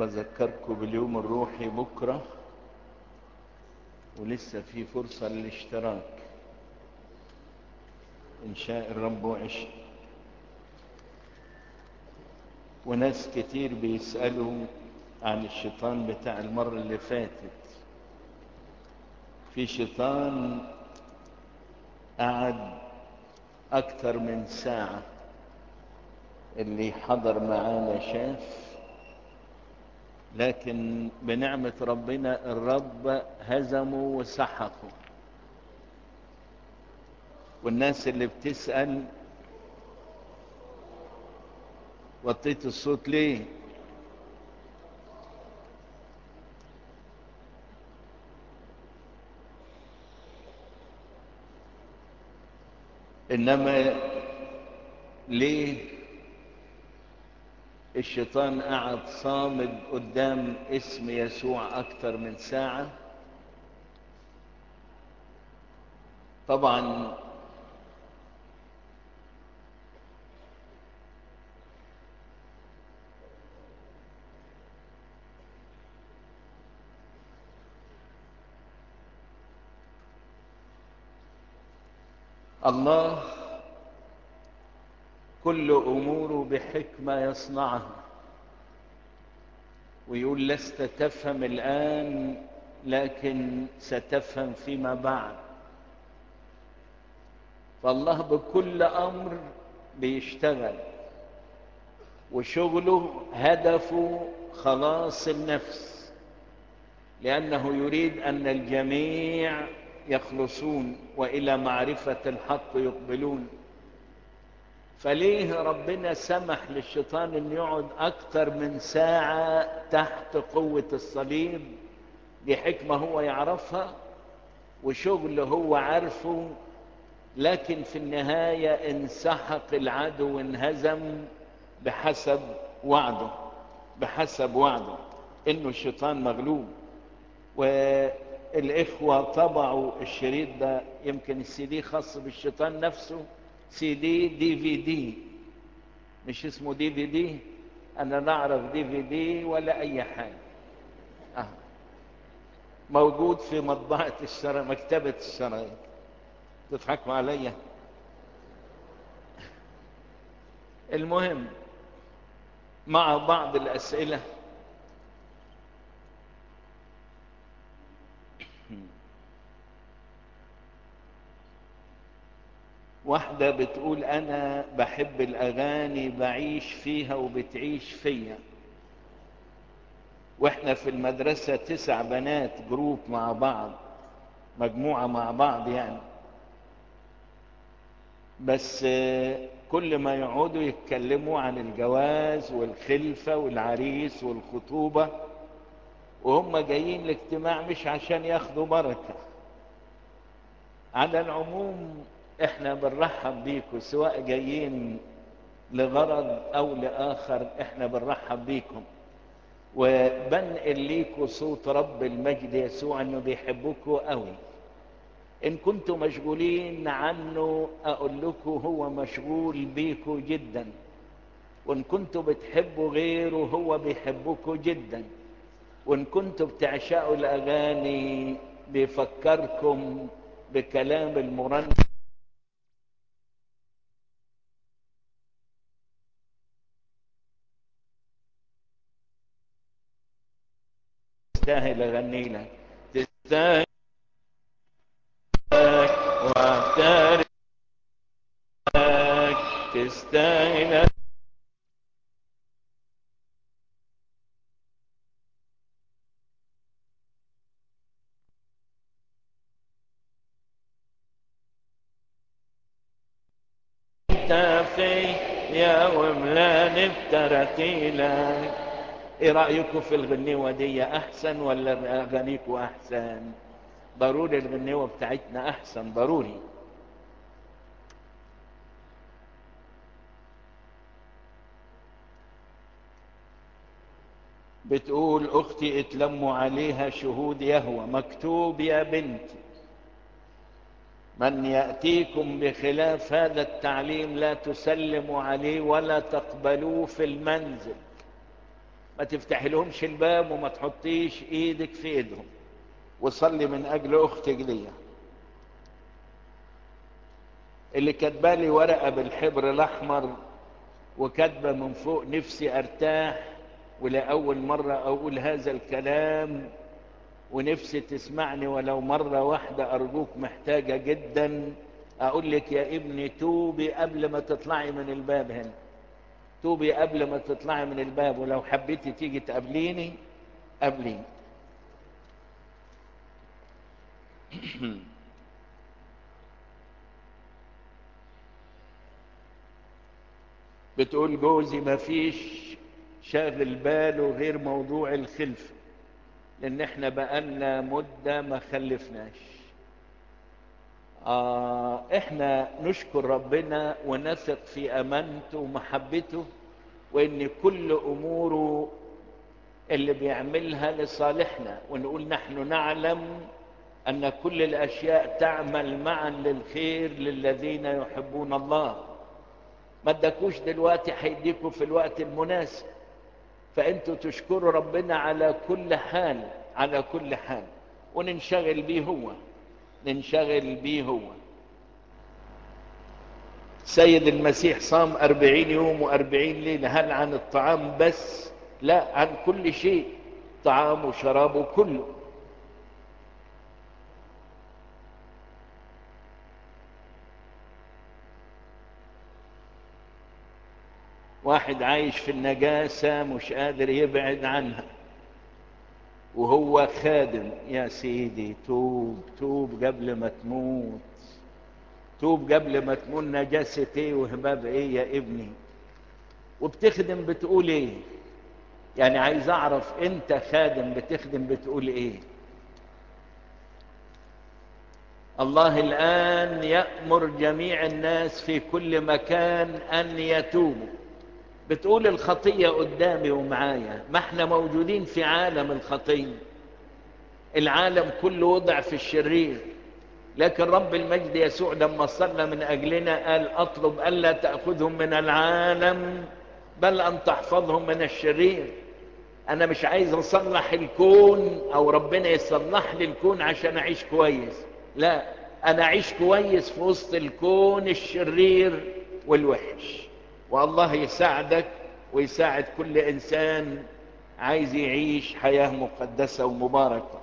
بذكركم باليوم الروحي بكرة ولسه في فرصة للاشتراك إن شاء الرب وعش وناس كتير بيسألوا عن الشيطان بتاع المرة اللي فاتت في شيطان قعد أكتر من ساعة اللي حضر معانا شاف لكن بنعمة ربنا الرب هزمه وسحقه والناس اللي بتسأل وطيت الصوت ليه انما ليه الشيطان قعد صامد قدام اسم يسوع اكتر من ساعة طبعا الله كل اموره بحكمه يصنعها ويقول لست تفهم الان لكن ستفهم فيما بعد فالله بكل امر بيشتغل وشغله هدفه خلاص النفس لانه يريد ان الجميع يخلصون والى معرفه الحق يقبلون فليه ربنا سمح للشيطان ان يقعد اكتر من ساعة تحت قوة الصليب دي حكمة هو يعرفها وشغل هو عارفه لكن في النهاية انسحق العدو وانهزم بحسب وعده بحسب وعده انه الشيطان مغلوب والاخوة طبعوا الشريط ده يمكن السي دي خاص بالشيطان نفسه سي دي دي في دي مش اسمه دي في دي انا نعرف دي في دي ولا اي حاجه آه. موجود في مطبعه الشرع مكتبه الشرايط تضحكوا عليا المهم مع بعض الاسئله واحدة بتقول أنا بحب الأغاني بعيش فيها وبتعيش فيا وإحنا في المدرسة تسع بنات جروب مع بعض مجموعة مع بعض يعني بس كل ما يقعدوا يتكلموا عن الجواز والخلفة والعريس والخطوبة وهم جايين الاجتماع مش عشان ياخدوا بركة على العموم احنا بنرحب بيكم سواء جايين لغرض او لاخر احنا بنرحب بيكم وبنقل ليكم صوت رب المجد يسوع انه بيحبكم قوي ان كنتم مشغولين عنه اقول لكم هو مشغول بيكم جدا وان كنتم بتحبوا غيره هو بيحبكم جدا وان كنتم بتعشقوا الاغاني بيفكركم بكلام المرنم تستاهل اغني لك تستاهل واعترف تستاهل في يا وملان بترتيلك ايه رايكم في الغنيوه دي احسن ولا اغانيكم احسن ضروري الغنيوه بتاعتنا احسن ضروري بتقول اختي اتلموا عليها شهود يهوى مكتوب يا بنتي من ياتيكم بخلاف هذا التعليم لا تسلموا عليه ولا تقبلوه في المنزل ما تفتح لهمش الباب وما تحطيش ايدك في ايدهم وصلي من اجل اختك دي اللي كاتبالي ورقه بالحبر الاحمر وكاتبه من فوق نفسي ارتاح ولاول مره اقول هذا الكلام ونفسي تسمعني ولو مره واحده ارجوك محتاجه جدا اقول لك يا ابني توبي قبل ما تطلعي من الباب هنا توبي قبل ما تطلعي من الباب ولو حبيتي تيجي تقابليني قابليني بتقول جوزي ما فيش شاغل باله غير موضوع الخلف لان احنا بقالنا مدة ما خلفناش آه احنا نشكر ربنا ونثق في امانته ومحبته وان كل اموره اللي بيعملها لصالحنا ونقول نحن نعلم ان كل الاشياء تعمل معا للخير للذين يحبون الله ما ادكوش دلوقتي هيديكوا في الوقت المناسب فانتوا تشكروا ربنا على كل حال على كل حال وننشغل بيه هو ننشغل بيه هو سيد المسيح صام أربعين يوم وأربعين ليلة هل عن الطعام بس لا عن كل شيء طعام وشراب كله واحد عايش في النجاسة مش قادر يبعد عنها وهو خادم يا سيدي توب توب قبل ما تموت توب قبل ما تموت نجاسة ايه وهباب ايه يا ابني وبتخدم بتقول ايه يعني عايز اعرف انت خادم بتخدم بتقول ايه الله الان يأمر جميع الناس في كل مكان ان يتوبوا بتقول الخطية قدامي ومعايا ما احنا موجودين في عالم الخطية العالم كله وضع في الشرير لكن رب المجد يسوع لما صلى من أجلنا قال أطلب ألا تأخذهم من العالم بل أن تحفظهم من الشرير أنا مش عايز أصلح الكون أو ربنا يصلح لي الكون عشان أعيش كويس لا أنا أعيش كويس في وسط الكون الشرير والوحش والله يساعدك ويساعد كل انسان عايز يعيش حياة مقدسة ومباركة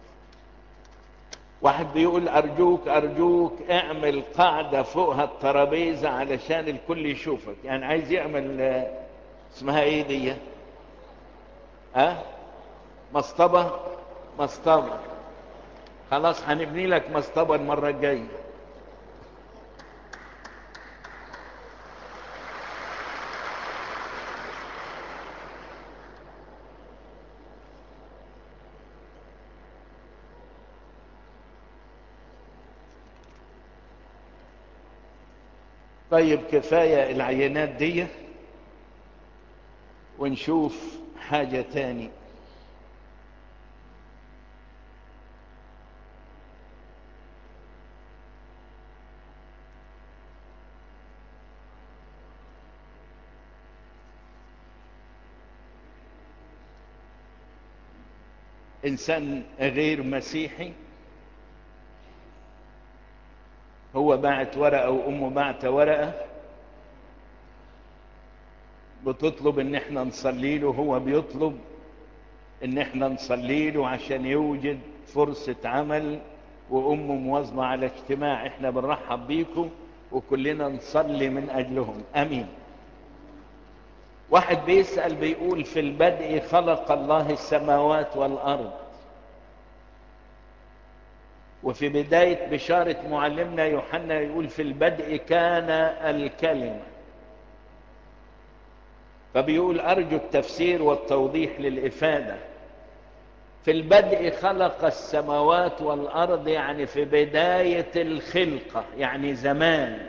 واحد بيقول ارجوك ارجوك اعمل قاعدة فوقها الترابيزة علشان الكل يشوفك يعني عايز يعمل اسمها ايه دي ها أه؟ مصطبة مصطبة خلاص هنبني لك مصطبة المرة الجاية طيب كفاية العينات دي ونشوف حاجة تاني انسان غير مسيحي هو بعت ورقة وامه بعت ورقة بتطلب ان احنا نصلي له هو بيطلب ان احنا نصلي له عشان يوجد فرصة عمل وامه مواظبة على اجتماع احنا بنرحب بيكم وكلنا نصلي من اجلهم امين واحد بيسأل بيقول في البدء خلق الله السماوات والارض وفي بداية بشارة معلمنا يوحنا يقول في البدء كان الكلمة فبيقول أرجو التفسير والتوضيح للإفادة في البدء خلق السماوات والأرض يعني في بداية الخلقة يعني زمان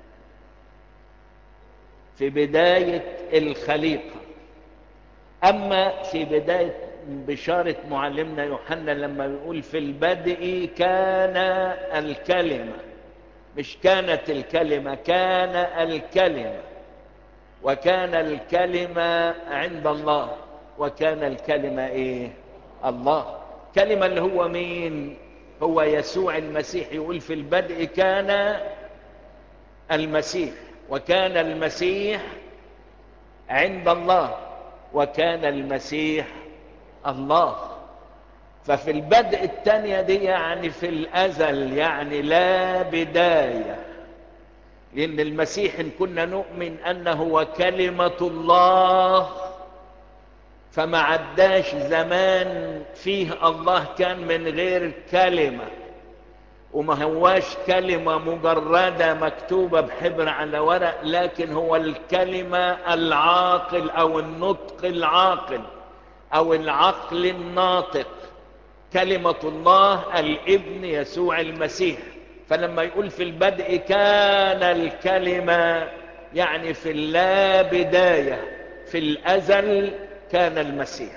في بداية الخليقة أما في بداية بشارة معلمنا يوحنا لما يقول في البدء كان الكلمة مش كانت الكلمة كان الكلمة وكان الكلمة عند الله وكان الكلمة ايه الله كلمة اللي هو مين هو يسوع المسيح يقول في البدء كان المسيح وكان المسيح عند الله وكان المسيح الله ففي البدء الثانية دي يعني في الأزل يعني لا بداية لأن المسيح إن كنا نؤمن أنه هو كلمة الله فما عداش زمان فيه الله كان من غير كلمة وما هواش كلمة مجردة مكتوبة بحبر على ورق لكن هو الكلمة العاقل أو النطق العاقل أو العقل الناطق كلمة الله الابن يسوع المسيح فلما يقول في البدء كان الكلمة يعني في اللا بداية في الأزل كان المسيح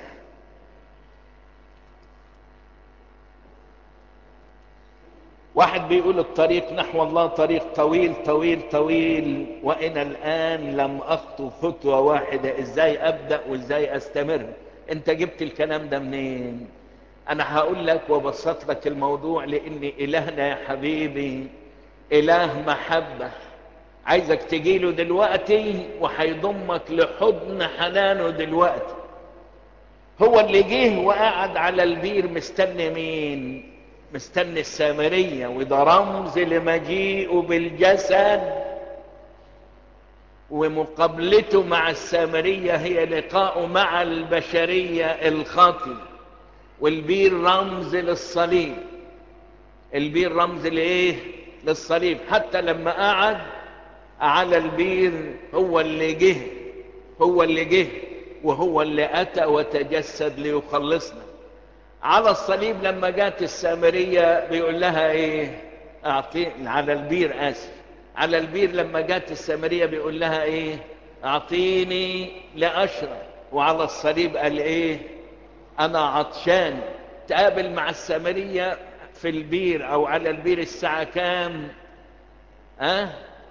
واحد بيقول الطريق نحو الله طريق طويل طويل طويل وإن الآن لم أخطو خطوة واحدة إزاي أبدأ وإزاي أستمر أنت جبت الكلام ده منين أنا هقول لك وبسط لك الموضوع لأن إلهنا يا حبيبي إله محبة عايزك تجيله دلوقتي وهيضمك لحضن حنانه دلوقتي هو اللي جه وقعد على البير مستني مين مستني السامرية وده رمز لمجيئه بالجسد ومقابلته مع السامرية هي لقاءه مع البشرية الخاطئة والبير رمز للصليب البير رمز لايه للصليب حتى لما قعد على البير هو اللي جه هو اللي جه وهو اللي اتى وتجسد ليخلصنا على الصليب لما جات السامرية بيقول لها ايه اعطيني على البير اسف على البير لما جات السامرية بيقول لها ايه اعطيني لاشرب وعلى الصليب قال ايه انا عطشان تقابل مع السامرية في البير او على البير الساعة كام ها أه؟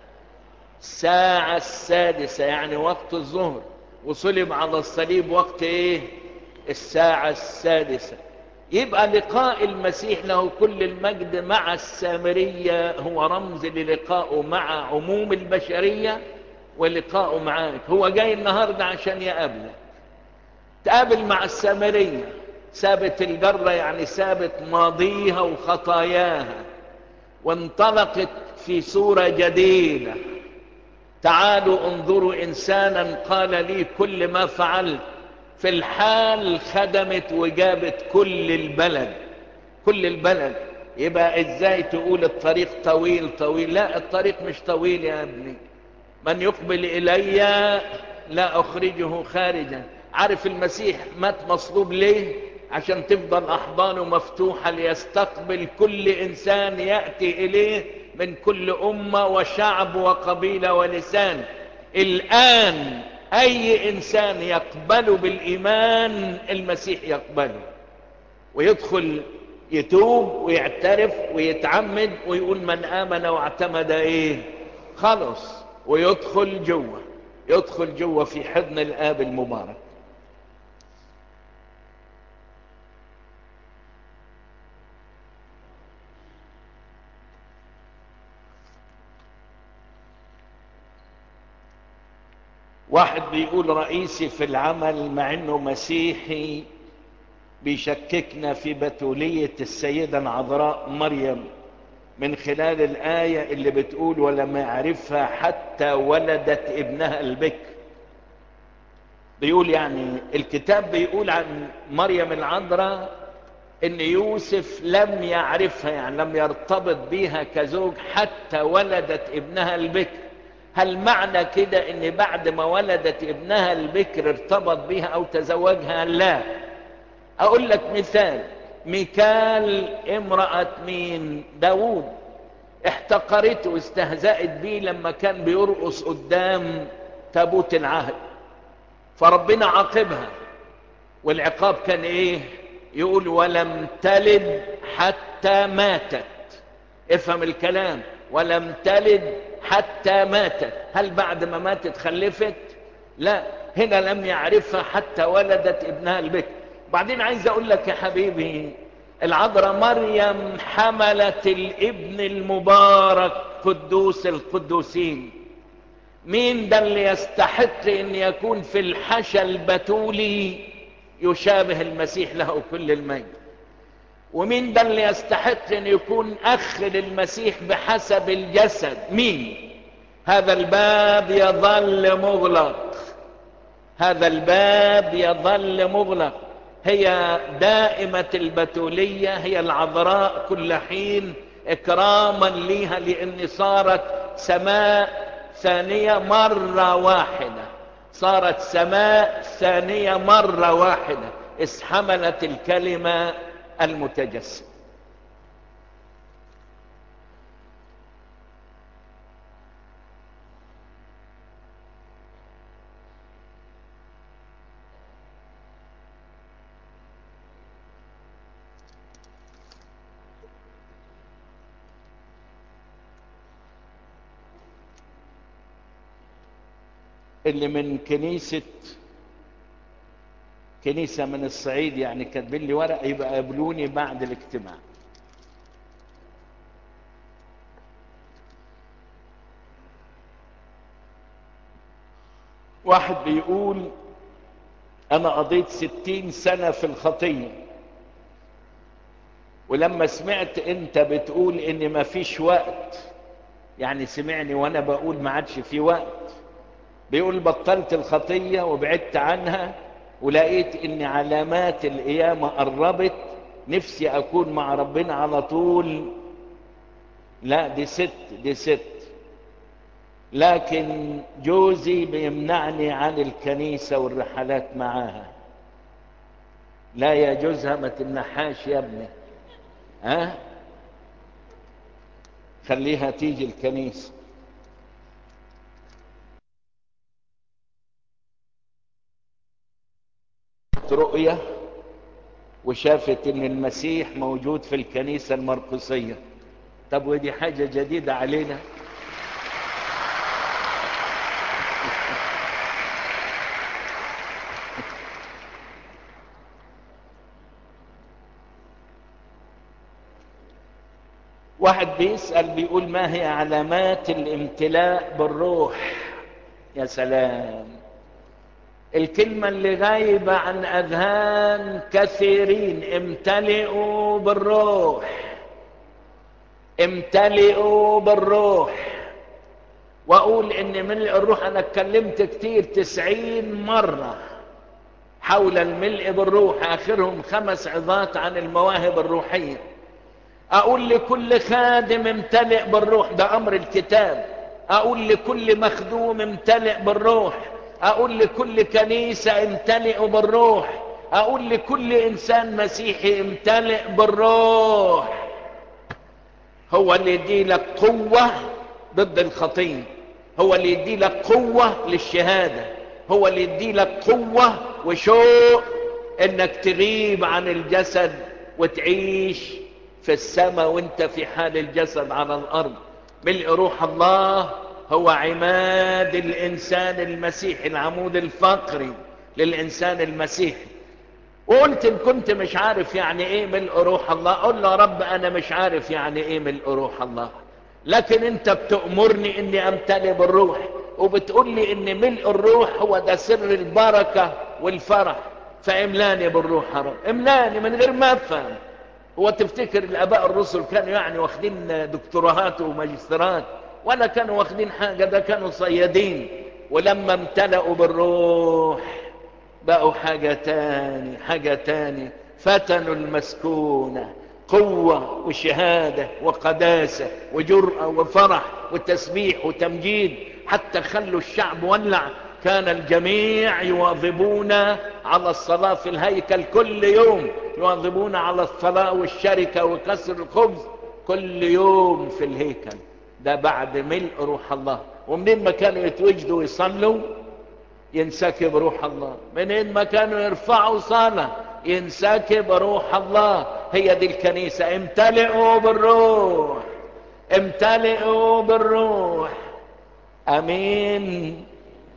الساعة السادسة يعني وقت الظهر وصلب على الصليب وقت ايه الساعة السادسة يبقى لقاء المسيح له كل المجد مع السامرية هو رمز للقائه مع عموم البشرية ولقائه معاك هو جاي النهاردة عشان يقابلك تقابل مع السامرية سابت الجرة يعني سابت ماضيها وخطاياها وانطلقت في صورة جديدة تعالوا انظروا انسانا قال لي كل ما فعلت في الحال خدمت وجابت كل البلد كل البلد يبقى ازاي تقول الطريق طويل طويل لا الطريق مش طويل يا ابني من يقبل الي لا اخرجه خارجا عارف المسيح مات مصلوب ليه عشان تفضل احضانه مفتوحة ليستقبل كل انسان يأتي اليه من كل امة وشعب وقبيلة ولسان الان اي انسان يقبل بالايمان المسيح يقبله ويدخل يتوب ويعترف ويتعمد ويقول من امن واعتمد ايه خلص ويدخل جوه يدخل جوه في حضن الاب المبارك واحد بيقول رئيسي في العمل مع انه مسيحي بيشككنا في بتولية السيدة العذراء مريم من خلال الآية اللي بتقول ولم يعرفها حتى ولدت ابنها البكر بيقول يعني الكتاب بيقول عن مريم العذراء ان يوسف لم يعرفها يعني لم يرتبط بها كزوج حتى ولدت ابنها البكر هل معنى كده ان بعد ما ولدت ابنها البكر ارتبط بها او تزوجها لا اقول لك مثال ميكال امرأة مين داود احتقرته واستهزأت بيه لما كان بيرقص قدام تابوت العهد فربنا عاقبها والعقاب كان ايه يقول ولم تلد حتى ماتت افهم الكلام ولم تلد حتى ماتت هل بعد ما ماتت خلفت لا هنا لم يعرفها حتى ولدت ابنها البكر بعدين عايز اقول لك يا حبيبي العذراء مريم حملت الابن المبارك قدوس القدوسين مين ده اللي يستحق ان يكون في الحشا البتولي يشابه المسيح له كل المجد ومين ده اللي يستحق ان يكون اخ للمسيح بحسب الجسد مين هذا الباب يظل مغلق هذا الباب يظل مغلق هي دائمة البتولية هي العذراء كل حين اكراما ليها لان صارت سماء ثانية مرة واحدة صارت سماء ثانية مرة واحدة إذ حملت الكلمة المتجسد اللي من كنيسة كنيسة من الصعيد يعني كاتبين لي ورق يبقى قابلوني بعد الاجتماع واحد بيقول انا قضيت ستين سنة في الخطية ولما سمعت انت بتقول ان ما فيش وقت يعني سمعني وانا بقول ما عادش في وقت بيقول بطلت الخطية وبعدت عنها ولقيت ان علامات القيامة قربت نفسي اكون مع ربنا على طول لا دي ست دي ست لكن جوزي بيمنعني عن الكنيسة والرحلات معاها لا يا جوزها ما تمنحهاش يا ابني ها خليها تيجي الكنيسه رؤية وشافت ان المسيح موجود في الكنيسة المرقسية طب ودي حاجة جديدة علينا واحد بيسأل بيقول ما هي علامات الامتلاء بالروح يا سلام الكلمة اللي غايبة عن أذهان كثيرين امتلئوا بالروح امتلئوا بالروح وأقول إن ملء الروح أنا اتكلمت كتير تسعين مرة حول الملء بالروح آخرهم خمس عظات عن المواهب الروحية أقول لكل خادم امتلئ بالروح ده أمر الكتاب أقول لكل مخدوم امتلئ بالروح اقول لكل كنيسة امتلئ بالروح اقول لكل انسان مسيحي امتلئ بالروح هو اللي يدي لك قوة ضد الخطية هو اللي يدي لك قوة للشهادة هو اللي يدي لك قوة وشوق انك تغيب عن الجسد وتعيش في السماء وانت في حال الجسد على الارض ملء روح الله هو عماد الانسان المسيحي العمود الفقري للانسان المسيحي وقلت ان كنت مش عارف يعني ايه ملء روح الله قل له يا رب انا مش عارف يعني ايه ملء روح الله لكن انت بتأمرني اني امتلئ بالروح وبتقول لي ان ملء الروح هو ده سر البركة والفرح فاملاني بالروح يا رب املاني من غير ما افهم هو تفتكر الاباء الرسل كانوا يعني واخدين دكتوراهات وماجستيرات ولا كانوا واخدين حاجة ده كانوا صيادين ولما امتلأوا بالروح بقوا حاجة تاني حاجة تاني فتنوا المسكونة قوة وشهادة وقداسة وجرأة وفرح وتسبيح وتمجيد حتى خلوا الشعب ولع كان الجميع يواظبون على الصلاة في الهيكل كل يوم يواظبون على الصلاة والشركة وكسر الخبز كل يوم في الهيكل ده بعد ملء روح الله ومنين ما كانوا يتوجدوا ويصلوا ينسكب روح الله منين ما كانوا يرفعوا صلاة ينسكب روح الله هي دي الكنيسة امتلئوا بالروح امتلئوا بالروح امين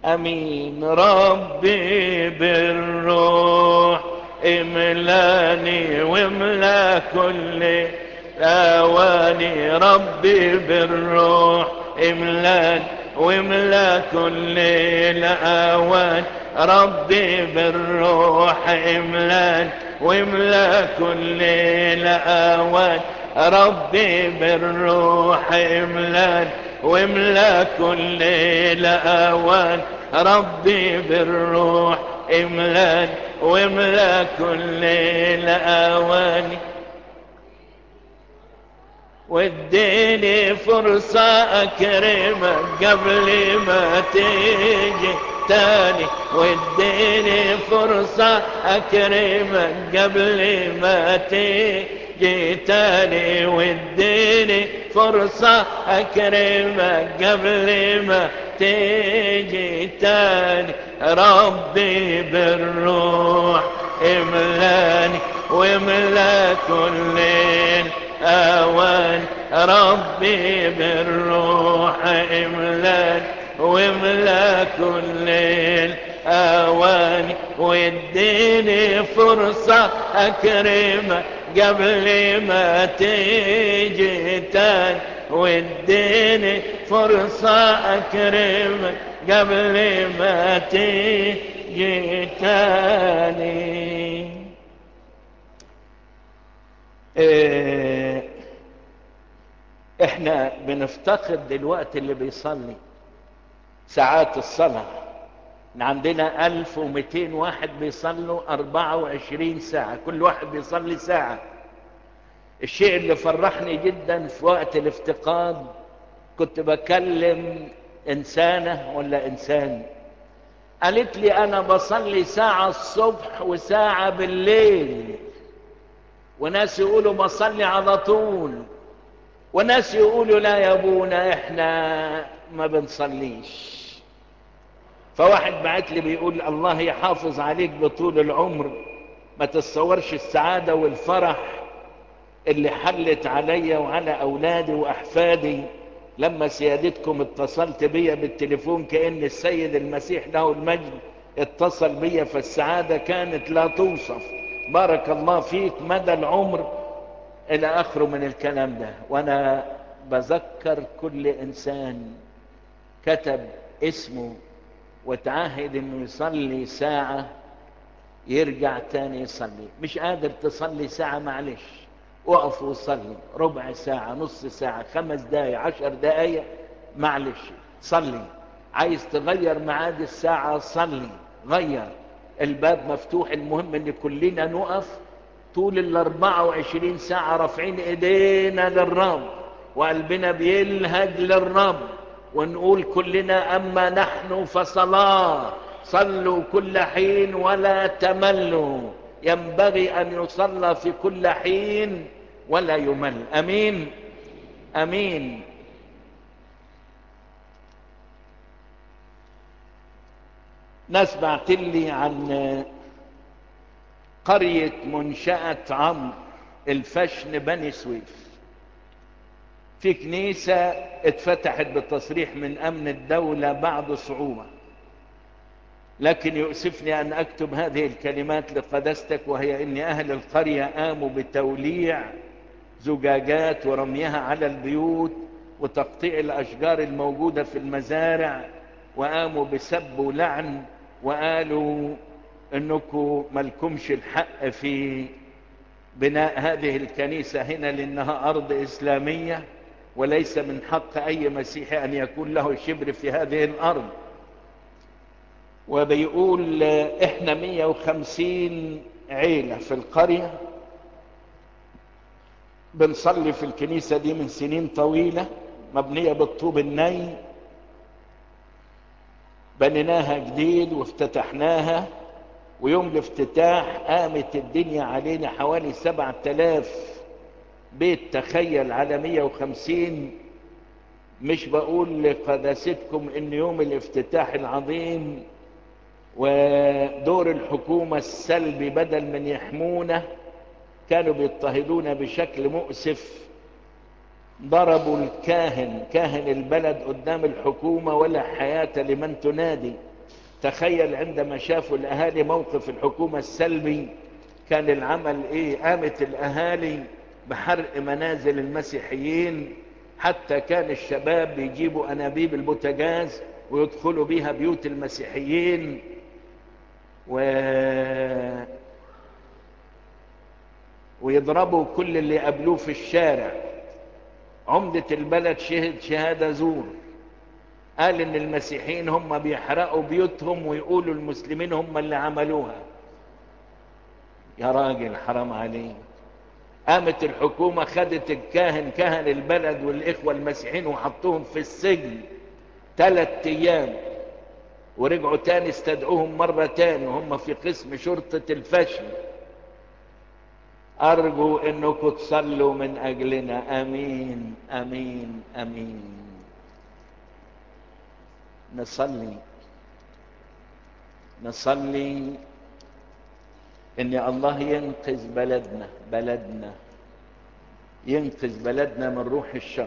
امين ربي بالروح املاني واملا كل الاواني ربي بالروح املاني واملا كل الاوان ربي بالروح املان واملا كل الاوان ربي بالروح املان واملا كل الاوان ربي بالروح املان واملا كل الاوان واديني فرصة اكرمك قبل ما تيجي تاني واديني فرصة اكرمك قبل ما تيجي تاني واديني فرصة اكرمك قبل ما تيجي تاني ربي بالروح املاني واملا كل الاوان ربي بالروح املاني واملا كل الاوان واديني فرصة اكرمك قبل ما تيجي تاني واديني فرصة اكرمك قبل ما تيجي تاني إيه احنا بنفتقد دلوقتي اللي بيصلي ساعات الصلاة عندنا 1200 واحد بيصلوا 24 ساعة كل واحد بيصلي ساعة الشيء اللي فرحني جدا في وقت الافتقاد كنت بكلم انسانة ولا انسان قالت لي انا بصلي ساعة الصبح وساعة بالليل وناس يقولوا بصلي على طول وناس يقولوا لا يا ابونا احنا ما بنصليش فواحد بعت لي بيقول الله يحافظ عليك بطول العمر ما تتصورش السعادة والفرح اللي حلت عليا وعلى اولادي واحفادي لما سيادتكم اتصلت بيا بالتليفون كأن السيد المسيح له المجد اتصل بيا فالسعادة كانت لا توصف بارك الله فيك مدى العمر الى اخره من الكلام ده وانا بذكر كل انسان كتب اسمه وتعهد انه يصلي ساعة يرجع تاني يصلي مش قادر تصلي ساعة معلش وقف وصلي ربع ساعة نص ساعة خمس دقايق عشر دقايق معلش صلي عايز تغير ميعاد الساعة صلي غير الباب مفتوح المهم ان كلنا نقف طول ال 24 ساعة رافعين ايدينا للرب وقلبنا بيلهج للرب ونقول كلنا اما نحن فصلاة صلوا كل حين ولا تملوا ينبغي ان يصلى في كل حين ولا يمل امين امين ناس بعتلي عن قرية منشأة عمرو الفشن بني سويف في كنيسة اتفتحت بتصريح من امن الدولة بعد صعوبة لكن يؤسفني ان اكتب هذه الكلمات لقدستك وهي ان اهل القرية قاموا بتوليع زجاجات ورميها على البيوت وتقطيع الاشجار الموجودة في المزارع وقاموا بسب ولعن وقالوا انكم ملكمش الحق في بناء هذه الكنيسة هنا لانها ارض اسلامية وليس من حق اي مسيحي ان يكون له شبر في هذه الارض وبيقول احنا 150 عيلة في القرية بنصلي في الكنيسة دي من سنين طويلة مبنية بالطوب الني بنيناها جديد وافتتحناها ويوم الافتتاح قامت الدنيا علينا حوالي سبعة آلاف بيت تخيل على مية وخمسين مش بقول لقداستكم ان يوم الافتتاح العظيم ودور الحكومة السلبي بدل من يحمونا كانوا بيضطهدونا بشكل مؤسف ضربوا الكاهن كاهن البلد قدام الحكومة ولا حياة لمن تنادي تخيل عندما شافوا الأهالي موقف الحكومة السلبي كان العمل إيه قامت الأهالي بحرق منازل المسيحيين حتى كان الشباب بيجيبوا أنابيب البوتاجاز ويدخلوا بيها بيوت المسيحيين و... ويضربوا كل اللي قابلوه في الشارع عمدة البلد شهد شهادة زور قال ان المسيحيين هم بيحرقوا بيوتهم ويقولوا المسلمين هم اللي عملوها يا راجل حرام عليك قامت الحكومة خدت الكاهن كهن البلد والإخوة المسيحيين وحطوهم في السجن ثلاث أيام ورجعوا تاني استدعوهم مرة تاني وهم في قسم شرطة الفشل أرجو أنكم تصلوا من أجلنا أمين أمين أمين نصلي نصلي ان الله ينقذ بلدنا بلدنا ينقذ بلدنا من روح الشر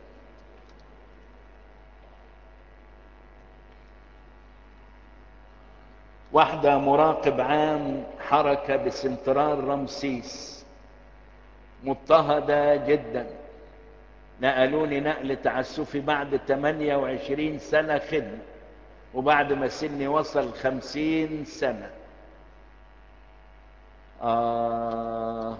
واحدة مراقب عام حركة بسنترال رمسيس مضطهدة جدا نقلوني نقل تعسفي بعد 28 سنة خدمة وبعد ما سني وصل 50 سنة آه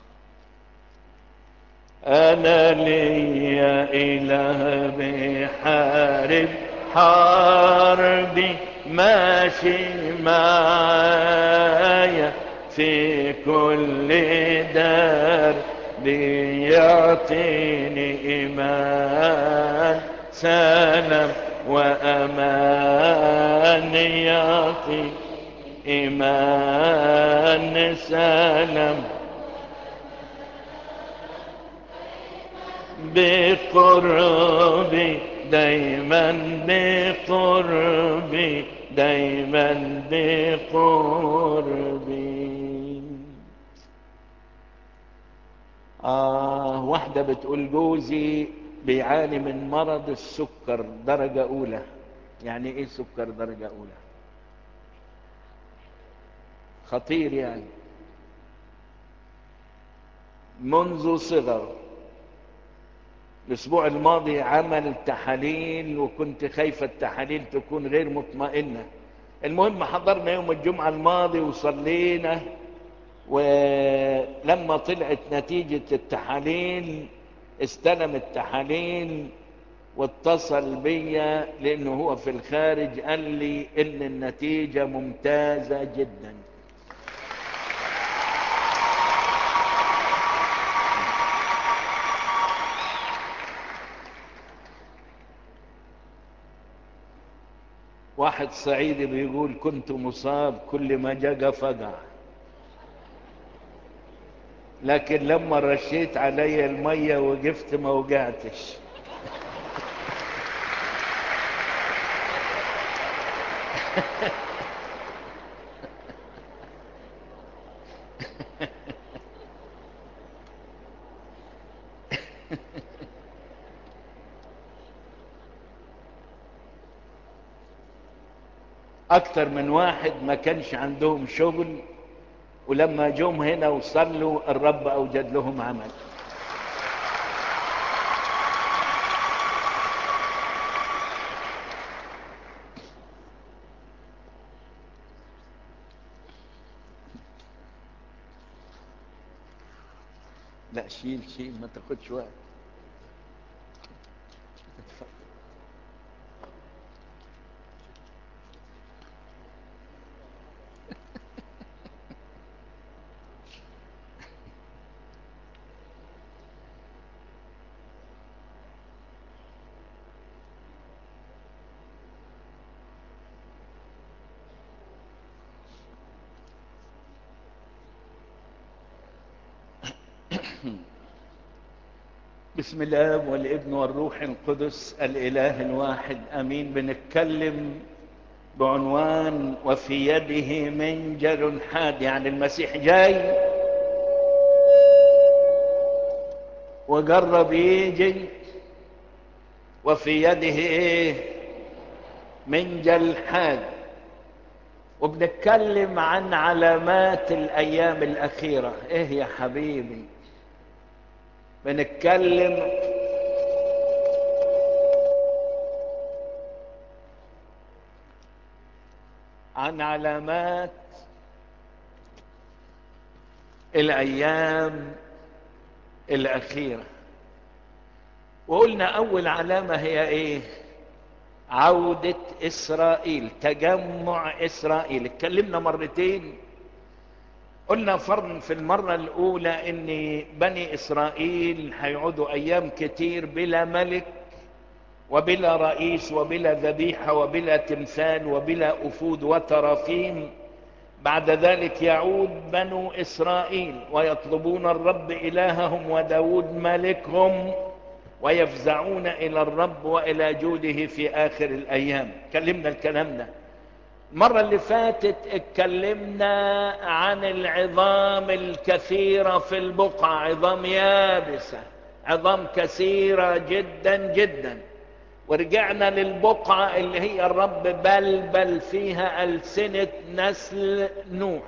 أنا لي إله بحارب حربي ماشي معايا في كل دار بيعطيني إيمان سلام وأمان يعطي إيمان سلام بقربي دايما بقربي دايما بقربي آه واحدة بتقول جوزي بيعاني من مرض السكر درجة أولى يعني إيه سكر درجة أولى خطير يعني منذ صغر الاسبوع الماضي عمل تحاليل وكنت خايفة التحاليل تكون غير مطمئنة المهم حضرنا يوم الجمعة الماضي وصلينا ولما طلعت نتيجة التحاليل استلم التحاليل واتصل بيا لانه هو في الخارج قال لي ان النتيجة ممتازة جدا واحد صعيدي بيقول كنت مصاب كل ما جاء فقع لكن لما رشيت علي المية وقفت ما وقعتش اكتر من واحد ما كانش عندهم شغل ولما جم هنا وصلوا الرب اوجد لهم عمل لا شيل شيل ما تاخدش وقت بسم الله والابن والروح القدس الاله الواحد امين بنتكلم بعنوان وفي يده منجل حاد يعني المسيح جاي وجرب يجي وفي يده ايه منجل حاد وبنتكلم عن علامات الايام الاخيرة ايه يا حبيبي بنتكلم عن علامات الايام الاخيره وقلنا اول علامه هي ايه عوده اسرائيل تجمع اسرائيل اتكلمنا مرتين قلنا فرن في المره الاولى ان بني اسرائيل هيقعدوا ايام كتير بلا ملك وبلا رئيس وبلا ذبيحه وبلا تمثال وبلا افود وترافيم بعد ذلك يعود بنو إسرائيل ويطلبون الرب إلههم وداود ملكهم ويفزعون إلى الرب وإلى جوده في آخر الأيام كلمنا الكلام ده المرة اللي فاتت اتكلمنا عن العظام الكثيرة في البقعة عظام يابسة عظام كثيرة جدا جدا ورجعنا للبقعة اللي هي الرب بلبل فيها ألسنة نسل نوح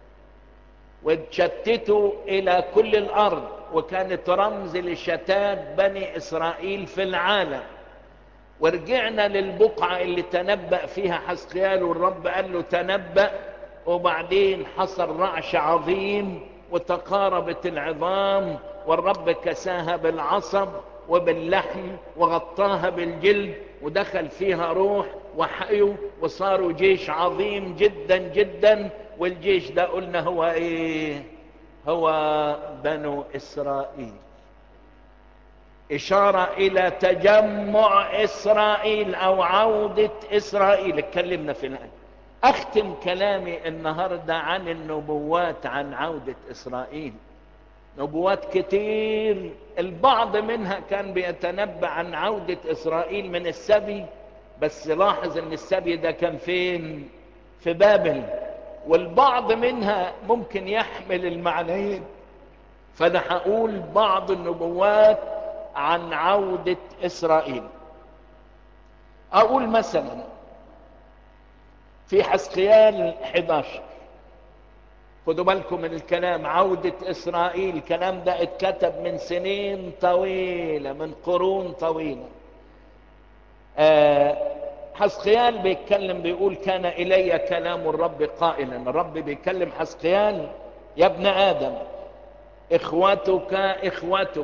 واتشتتوا إلى كل الأرض وكانت رمز لشتات بني إسرائيل في العالم ورجعنا للبقعة اللي تنبأ فيها حسقيال والرب قال له تنبأ وبعدين حصل رعش عظيم وتقاربت العظام والرب كساها بالعصب وباللحم وغطاها بالجلد ودخل فيها روح وحيوا وصاروا جيش عظيم جدا جدا والجيش ده قلنا هو ايه هو بنو اسرائيل اشارة الى تجمع اسرائيل او عودة اسرائيل اتكلمنا في الآن اختم كلامي النهاردة عن النبوات عن عودة اسرائيل نبوات كتير البعض منها كان بيتنبأ عن عودة إسرائيل من السبي بس لاحظ ان السبي ده كان فين في بابل والبعض منها ممكن يحمل المعنيين فانا هقول بعض النبوات عن عودة إسرائيل أقول مثلا في حسقيال 11 خدوا بالكم من الكلام عودة إسرائيل الكلام ده اتكتب من سنين طويلة من قرون طويلة آه حسقيال بيتكلم بيقول كان إلي كلام الرب قائلا الرب بيكلم حسقيال يا ابن آدم إخوتك إخوتك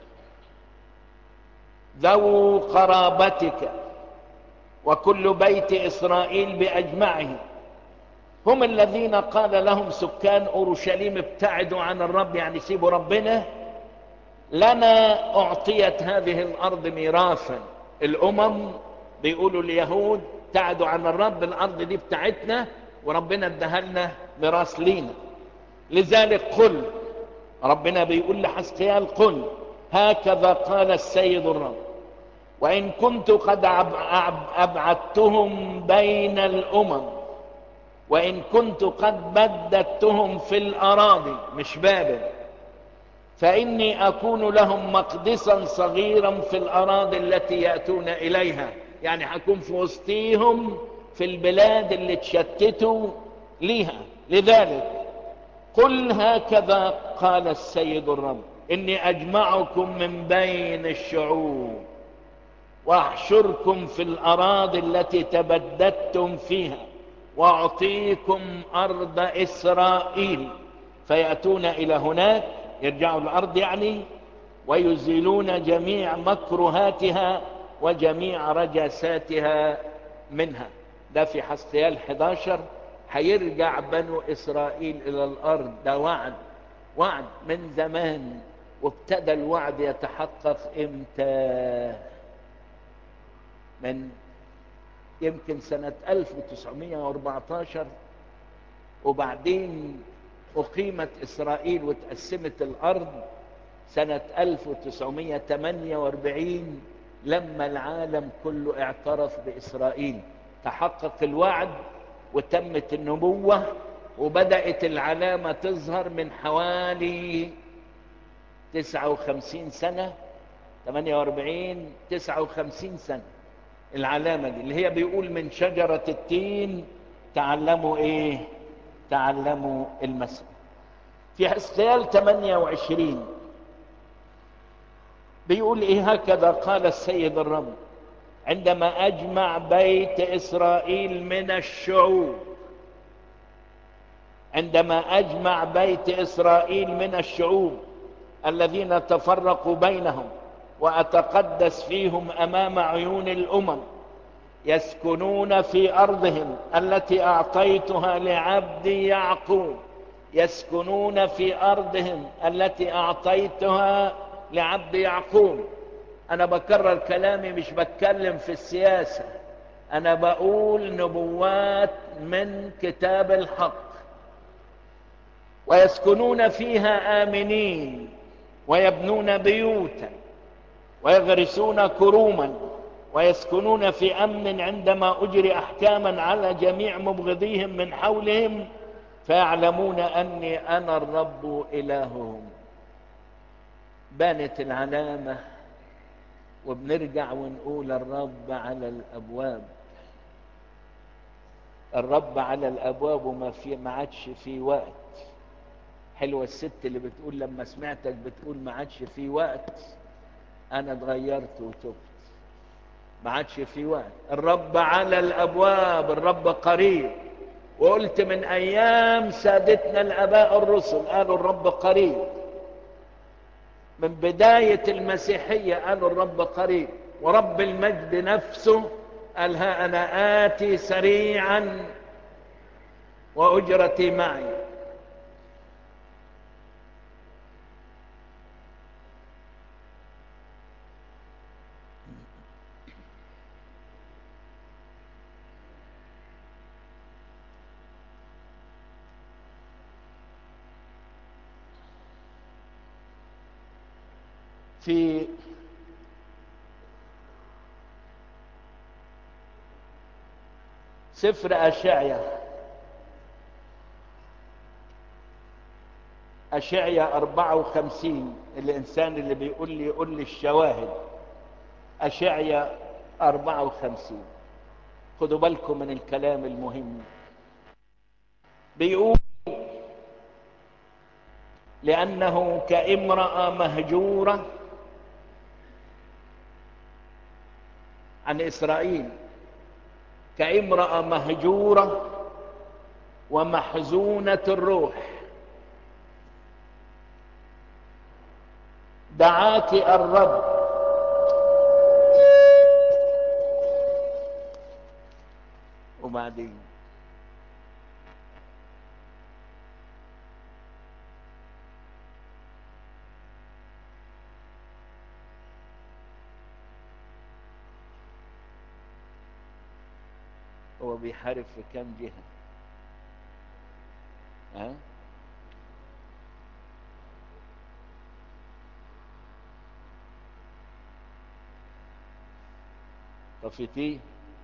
ذو قرابتك وكل بيت إسرائيل بأجمعه هم الذين قال لهم سكان أورشليم ابتعدوا عن الرب يعني سيبوا ربنا لنا أعطيت هذه الأرض ميراثا الأمم بيقولوا اليهود ابتعدوا عن الرب الأرض دي بتاعتنا وربنا اداها لنا ميراث لينا لذلك قل ربنا بيقول لحسقيال قل هكذا قال السيد الرب وإن كنت قد أبعدتهم بين الأمم وإن كنت قد بددتهم في الأراضي مش بابل فإني أكون لهم مقدسا صغيرا في الأراضي التي يأتون إليها يعني هكون في وسطيهم في البلاد اللي تشتتوا ليها لذلك قل هكذا قال السيد الرب إني أجمعكم من بين الشعوب وأحشركم في الأراضي التي تبددتم فيها واعطيكم ارض اسرائيل فياتون الى هناك يرجعوا الارض يعني ويزيلون جميع مكرهاتها وجميع رجساتها منها ده في حسقيال 11 هيرجع بنو اسرائيل الى الارض ده وعد وعد من زمان وابتدى الوعد يتحقق امتى من يمكن سنة 1914 وبعدين أقيمت إسرائيل وتقسمت الأرض سنة 1948 لما العالم كله اعترف بإسرائيل تحقق الوعد وتمت النبوة وبدأت العلامة تظهر من حوالي 59 سنة 48 59 سنة العلامة دي اللي هي بيقول من شجرة التين تعلموا ايه تعلموا المسألة في حسقيال 28 بيقول ايه هكذا قال السيد الرب عندما اجمع بيت اسرائيل من الشعوب عندما اجمع بيت اسرائيل من الشعوب الذين تفرقوا بينهم واتقدس فيهم امام عيون الامم يسكنون في ارضهم التي اعطيتها لعبدي يعقوب يسكنون في ارضهم التي اعطيتها لعبد يعقوب انا بكرر كلامي مش بتكلم في السياسة انا بقول نبوات من كتاب الحق ويسكنون فيها امنين ويبنون بيوتا ويغرسون كروما ويسكنون في امن عندما اجري احكاما على جميع مبغضيهم من حولهم فيعلمون اني انا الرب الههم بانت العلامه وبنرجع ونقول الرب على الابواب الرب على الابواب وما في ما عادش في وقت حلوه الست اللي بتقول لما سمعتك بتقول ما عادش في وقت انا اتغيرت وتبت ما عادش في وقت الرب على الابواب الرب قريب وقلت من ايام سادتنا الاباء الرسل قالوا الرب قريب من بداية المسيحية قالوا الرب قريب ورب المجد نفسه قال ها انا اتي سريعا واجرتي معي في سفر أشعيا أشعيا أربعة وخمسين الإنسان اللي بيقول لي يقول لي الشواهد أشعيا أربعة وخمسين خدوا بالكم من الكلام المهم بيقول لأنه كامرأة مهجورة عن إسرائيل كامرأة مهجورة ومحزونة الروح دعاك الرب وبعدين هو بيحارب في كام جهة ها طفيتيه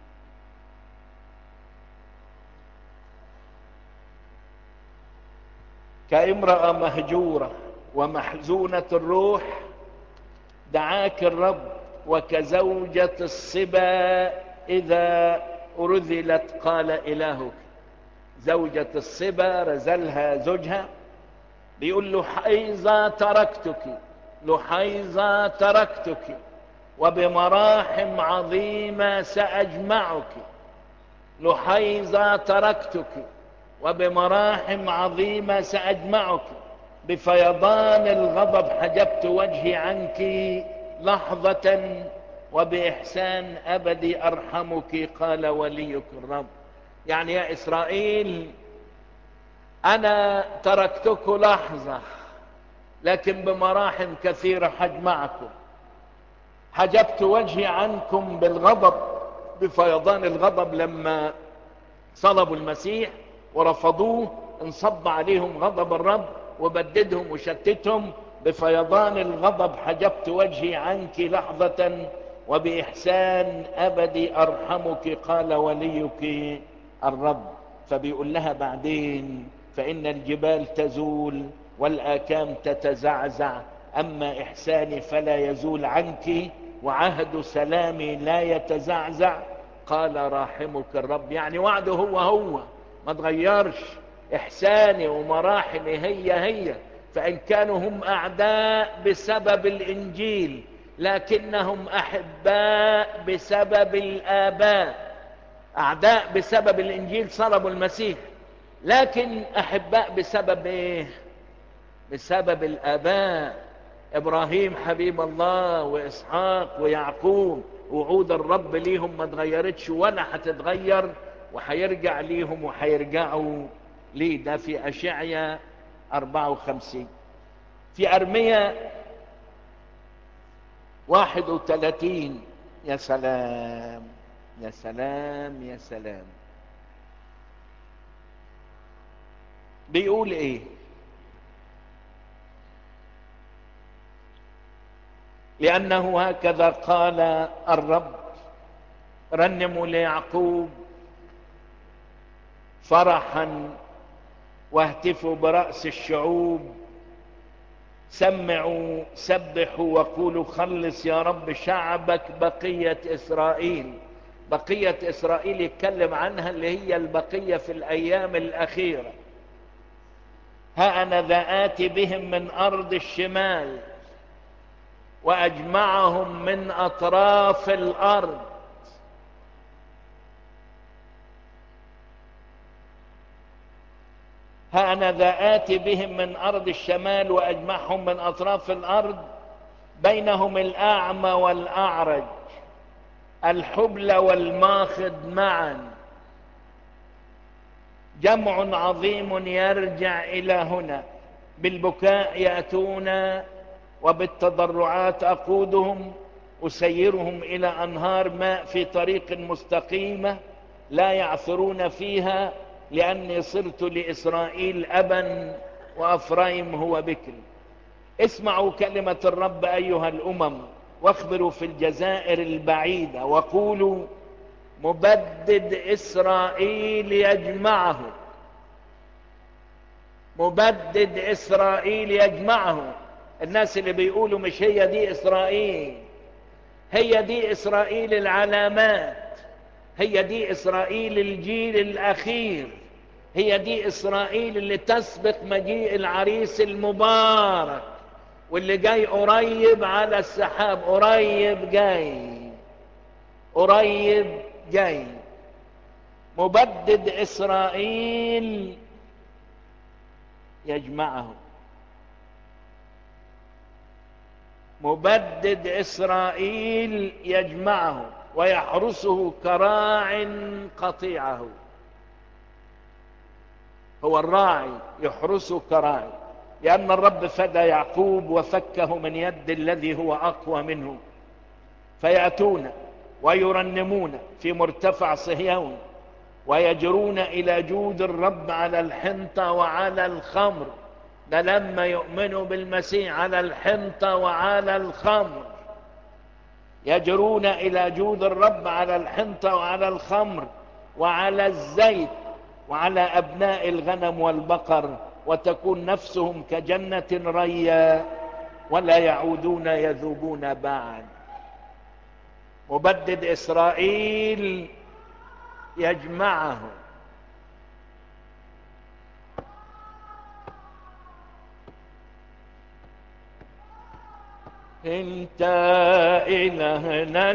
كامرأة مهجورة ومحزونة الروح دعاك الرب وكزوجة الصبا إذا رذلت قال إلهك زوجة الصبا رزلها زوجها بيقول له حيظة تركتك لحيظة تركتك وبمراحم عظيمة سأجمعك لحيظة تركتك وبمراحم عظيمة سأجمعك بفيضان الغضب حجبت وجهي عنك لحظة وبإحسان أبدي أرحمك قال وليك الرب يعني يا إسرائيل أنا تركتك لحظة لكن بمراحم كثيرة حجمعكم حجبت وجهي عنكم بالغضب بفيضان الغضب لما صلبوا المسيح ورفضوه انصب عليهم غضب الرب وبددهم وشتتهم بفيضان الغضب حجبت وجهي عنك لحظة وبإحسان أبدي أرحمك قال وليك الرب فبيقول لها بعدين فإن الجبال تزول والآكام تتزعزع أما إحساني فلا يزول عنك وعهد سلامي لا يتزعزع قال راحمك الرب يعني وعده هو هو ما تغيرش إحساني ومراحمي هي هي فإن كانوا هم أعداء بسبب الإنجيل لكنهم أحباء بسبب الآباء أعداء بسبب الإنجيل صلبوا المسيح لكن أحباء بسبب إيه بسبب الآباء إبراهيم حبيب الله وإسحاق ويعقوب وعود الرب ليهم ما تغيرتش ولا هتتغير وهيرجع ليهم وهيرجعوا ليه ده في أشعيا 54 في أرمية 31 يا سلام يا سلام يا سلام بيقول ايه لأنه هكذا قال الرب رنموا ليعقوب فرحا واهتفوا برأس الشعوب سمعوا سبحوا وقولوا خلص يا رب شعبك بقية إسرائيل بقية إسرائيل يتكلم عنها اللي هي البقية في الأيام الأخيرة ها أنا ذا آتي بهم من أرض الشمال وأجمعهم من أطراف الأرض ها أنا ذا آتي بهم من أرض الشمال وأجمعهم من أطراف الأرض بينهم الأعمى والأعرج الحبل والماخض معا جمع عظيم يرجع إلى هنا بالبكاء يأتون وبالتضرعات أقودهم أسيرهم إلى أنهار ماء في طريق مستقيمة لا يعثرون فيها لأني صرت لإسرائيل أبا وأفرايم هو بكر اسمعوا كلمة الرب أيها الأمم واخبروا في الجزائر البعيدة وقولوا مبدد إسرائيل يجمعه مبدد إسرائيل يجمعه الناس اللي بيقولوا مش هي دي إسرائيل هي دي إسرائيل العلامات هي دي إسرائيل الجيل الأخير هي دي إسرائيل اللي تسبق مجيء العريس المبارك واللي جاي قريب على السحاب قريب جاي قريب جاي مبدد إسرائيل يجمعه مبدد إسرائيل يجمعه ويحرسه كراع قطيعه هو الراعي يحرسه كراعي لأن الرب فدى يعقوب وفكه من يد الذي هو أقوى منه فيأتون ويرنمون في مرتفع صهيون ويجرون إلى جود الرب على الحنطة وعلى الخمر ده لما يؤمنوا بالمسيح على الحنطة وعلى الخمر يجرون إلى جود الرب على الحنطة وعلى الخمر وعلى الزيت وعلى أبناء الغنم والبقر وتكون نفسهم كجنة ريا ولا يعودون يذوبون بعد مبدد إسرائيل يجمعه انت الهنا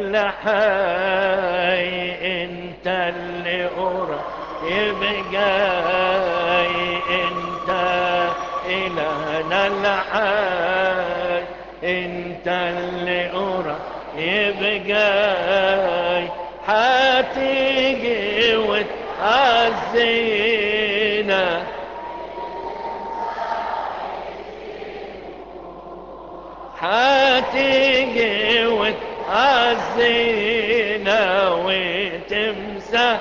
الحي انت اللي قريب جاي انت الهنا الحي انت اللي قريب جاي هتيجي وتعزينا هتيجي وتعزينا وتمسح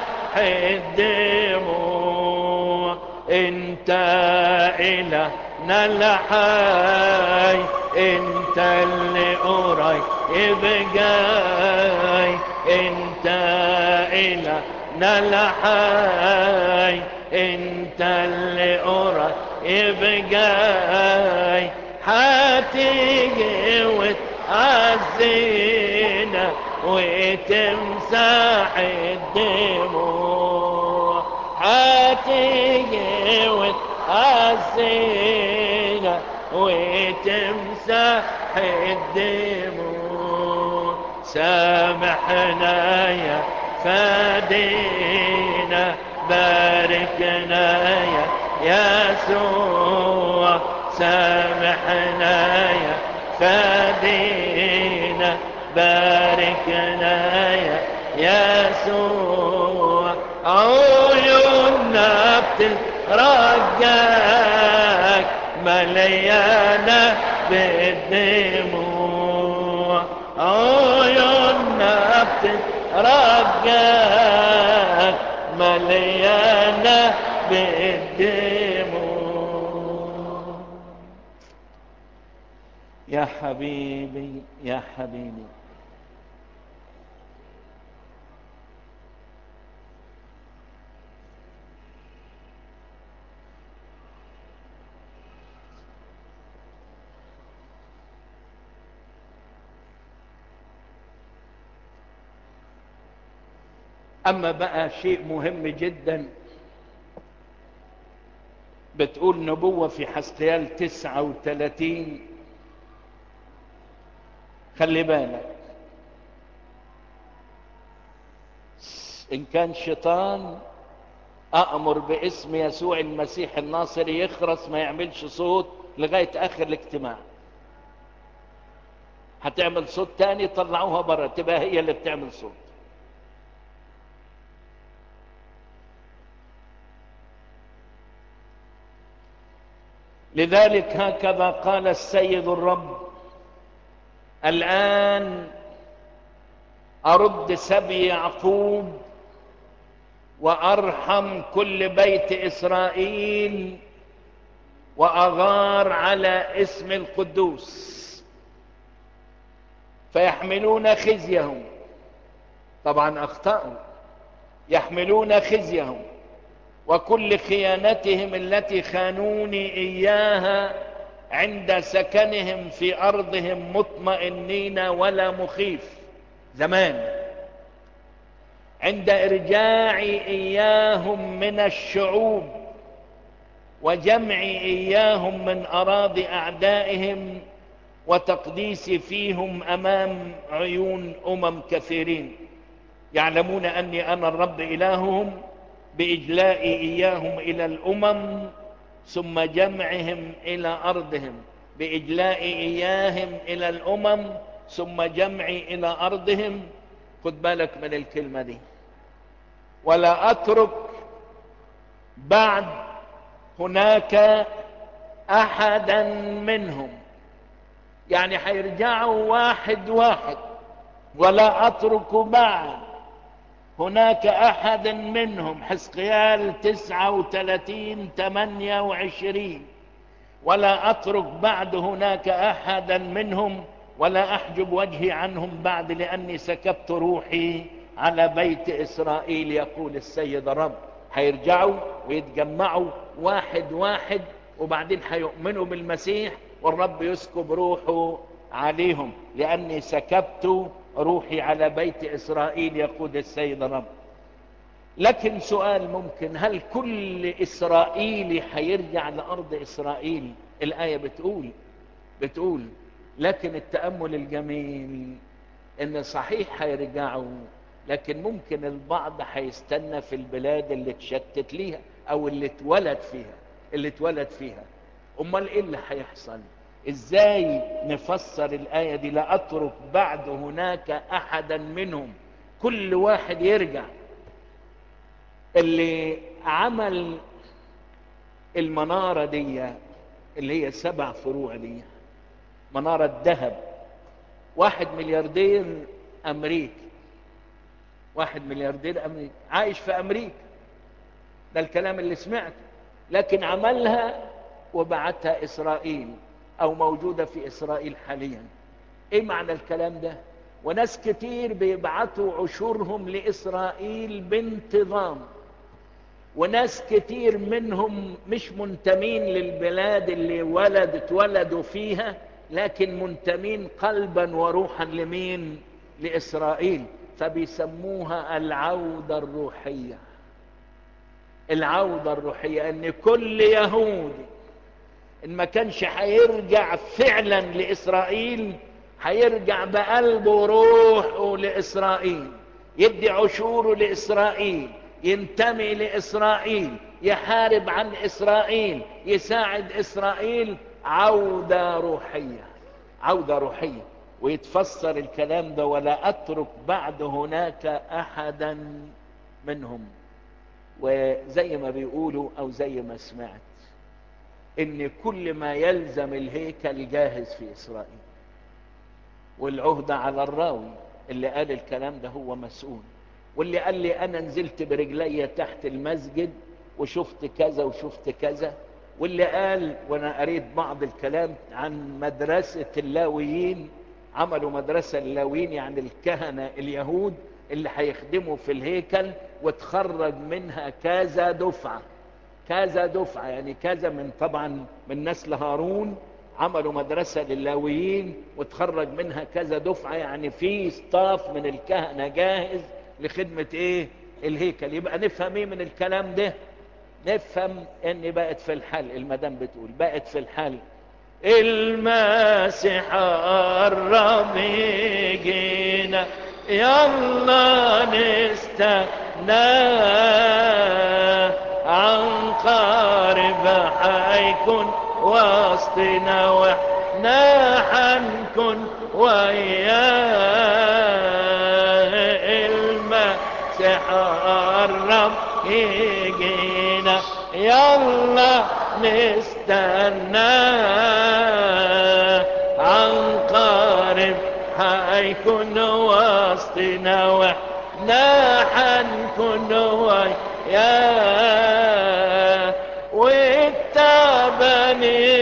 الدموع انت إلهنا الحي انت اللي قريب جاي انت إلهنا الحي انت اللي قريب جاي هتيجي وتعزينا وتمسح الدموع هتيجي تيجي وتعزينا وتمسح الدموع سامحنا يا فادينا باركنا يا يسوع سامحنا يا فادينا باركنا يا يسوع عيوننا بتترجاك مليانة بالدموع عيوننا بتترجاك مليانة بالدموع يا حبيبي يا حبيبي اما بقى شيء مهم جدا بتقول نبوة في حسقيال تسعة وثلاثين خلي بالك ان كان شيطان أأمر باسم يسوع المسيح الناصري يخرس ما يعملش صوت لغاية آخر الاجتماع هتعمل صوت تاني طلعوها برا تبقى هي اللي بتعمل صوت لذلك هكذا قال السيد الرب الآن أرد سبي يعقوب وأرحم كل بيت إسرائيل وأغار على اسم القدوس فيحملون خزيهم طبعا أخطأوا يحملون خزيهم وكل خيانتهم التي خانوني إياها عند سكنهم في أرضهم مطمئنين ولا مخيف زمان عند إرجاعي إياهم من الشعوب وجمعي إياهم من أراضي أعدائهم وتقديسي فيهم أمام عيون أمم كثيرين يعلمون أني أنا الرب إلههم بإجلائي إياهم إلى الأمم ثم جمعهم إلى أرضهم بإجلائي إياهم إلى الأمم ثم جمعي إلى أرضهم خد بالك من الكلمة دي ولا أترك بعد هناك أحدا منهم يعني حيرجعوا واحد واحد ولا أترك بعد هناك أحد منهم حسقيال تسعة وثلاثين ثمانية وعشرين ولا أترك بعد هناك أحدا منهم ولا أحجب وجهي عنهم بعد لأني سكبت روحي على بيت إسرائيل يقول السيد الرب هيرجعوا ويتجمعوا واحد واحد وبعدين هيؤمنوا بالمسيح والرب يسكب روحه عليهم لأني سكبت روحي على بيت إسرائيل يقول السيد الرب لكن سؤال ممكن هل كل إسرائيلي هيرجع لأرض إسرائيل الآية بتقول بتقول لكن التأمل الجميل إن صحيح هيرجعوا لكن ممكن البعض هيستنى في البلاد اللي اتشتت ليها أو اللي اتولد فيها اللي اتولد فيها أمال إيه اللي هيحصل ازاي نفسر الآية دي لا أترك بعد هناك أحدا منهم كل واحد يرجع اللي عمل المنارة دي اللي هي سبع فروع دي منارة ذهب واحد ملياردير أمريكي واحد ملياردير أمريكي عايش في أمريكا ده الكلام اللي سمعته لكن عملها وبعتها إسرائيل او موجودة في اسرائيل حاليا ايه معنى الكلام ده وناس كتير بيبعتوا عشورهم لاسرائيل بانتظام وناس كتير منهم مش منتمين للبلاد اللي ولد اتولدوا فيها لكن منتمين قلبا وروحا لمين لاسرائيل فبيسموها العودة الروحية العودة الروحية ان كل يهودي ان ما كانش هيرجع فعلا لاسرائيل هيرجع بقلبه وروحه لاسرائيل يدي عشوره لاسرائيل ينتمي لاسرائيل يحارب عن اسرائيل يساعد اسرائيل عودة روحية عودة روحية ويتفسر الكلام ده ولا اترك بعد هناك احدا منهم وزي ما بيقولوا او زي ما سمعت ان كل ما يلزم الهيكل جاهز في اسرائيل والعهدة على الراوي اللي قال الكلام ده هو مسؤول واللي قال لي انا نزلت برجلي تحت المسجد وشفت كذا وشفت كذا واللي قال وانا قريت بعض الكلام عن مدرسة اللاويين عملوا مدرسة اللاويين يعني الكهنة اليهود اللي هيخدموا في الهيكل وتخرج منها كذا دفعة كذا دفعة يعني كذا من طبعا من نسل هارون عملوا مدرسة للاويين وتخرج منها كذا دفعة يعني في ستاف من الكهنة جاهز لخدمة ايه الهيكل يبقى نفهم ايه من الكلام ده نفهم ان بقت في الحل المدام بتقول بقت في الحل المسيح قرب يجينا يلا نستنى عن قارب حيكون وسطنا واحنا حنكون وياه المسيح قرب يجينا يلا نستنى عن قارب حيكون وسطنا واحنا حنكون وياه والتعبان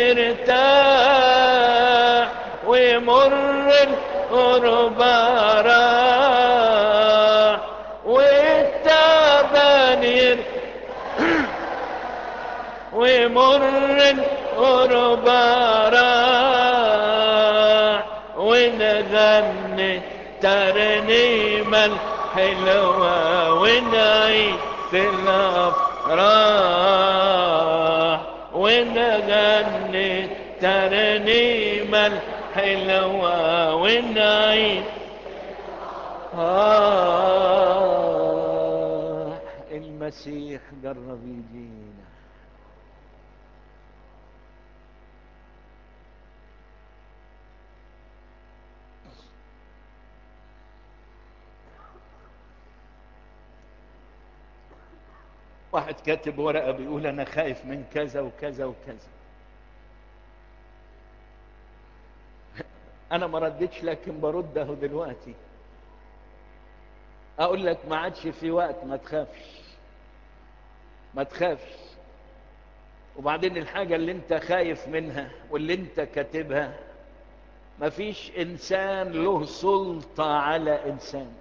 يرتاح ويمر الغربة راح والتعبان يرتاح ويمر الغربة راح ونغني ترنيمة الحلوة ونعيد في الأفراح ونغني ترنيمة الحلوة ونعيد آه المسيح قرب يجينا واحد كاتب ورقة بيقول أنا خايف من كذا وكذا وكذا أنا ما ردتش لكن برده دلوقتي أقول لك ما عادش في وقت ما تخافش ما تخافش وبعدين الحاجة اللي انت خايف منها واللي انت كاتبها مفيش انسان له سلطة على انسان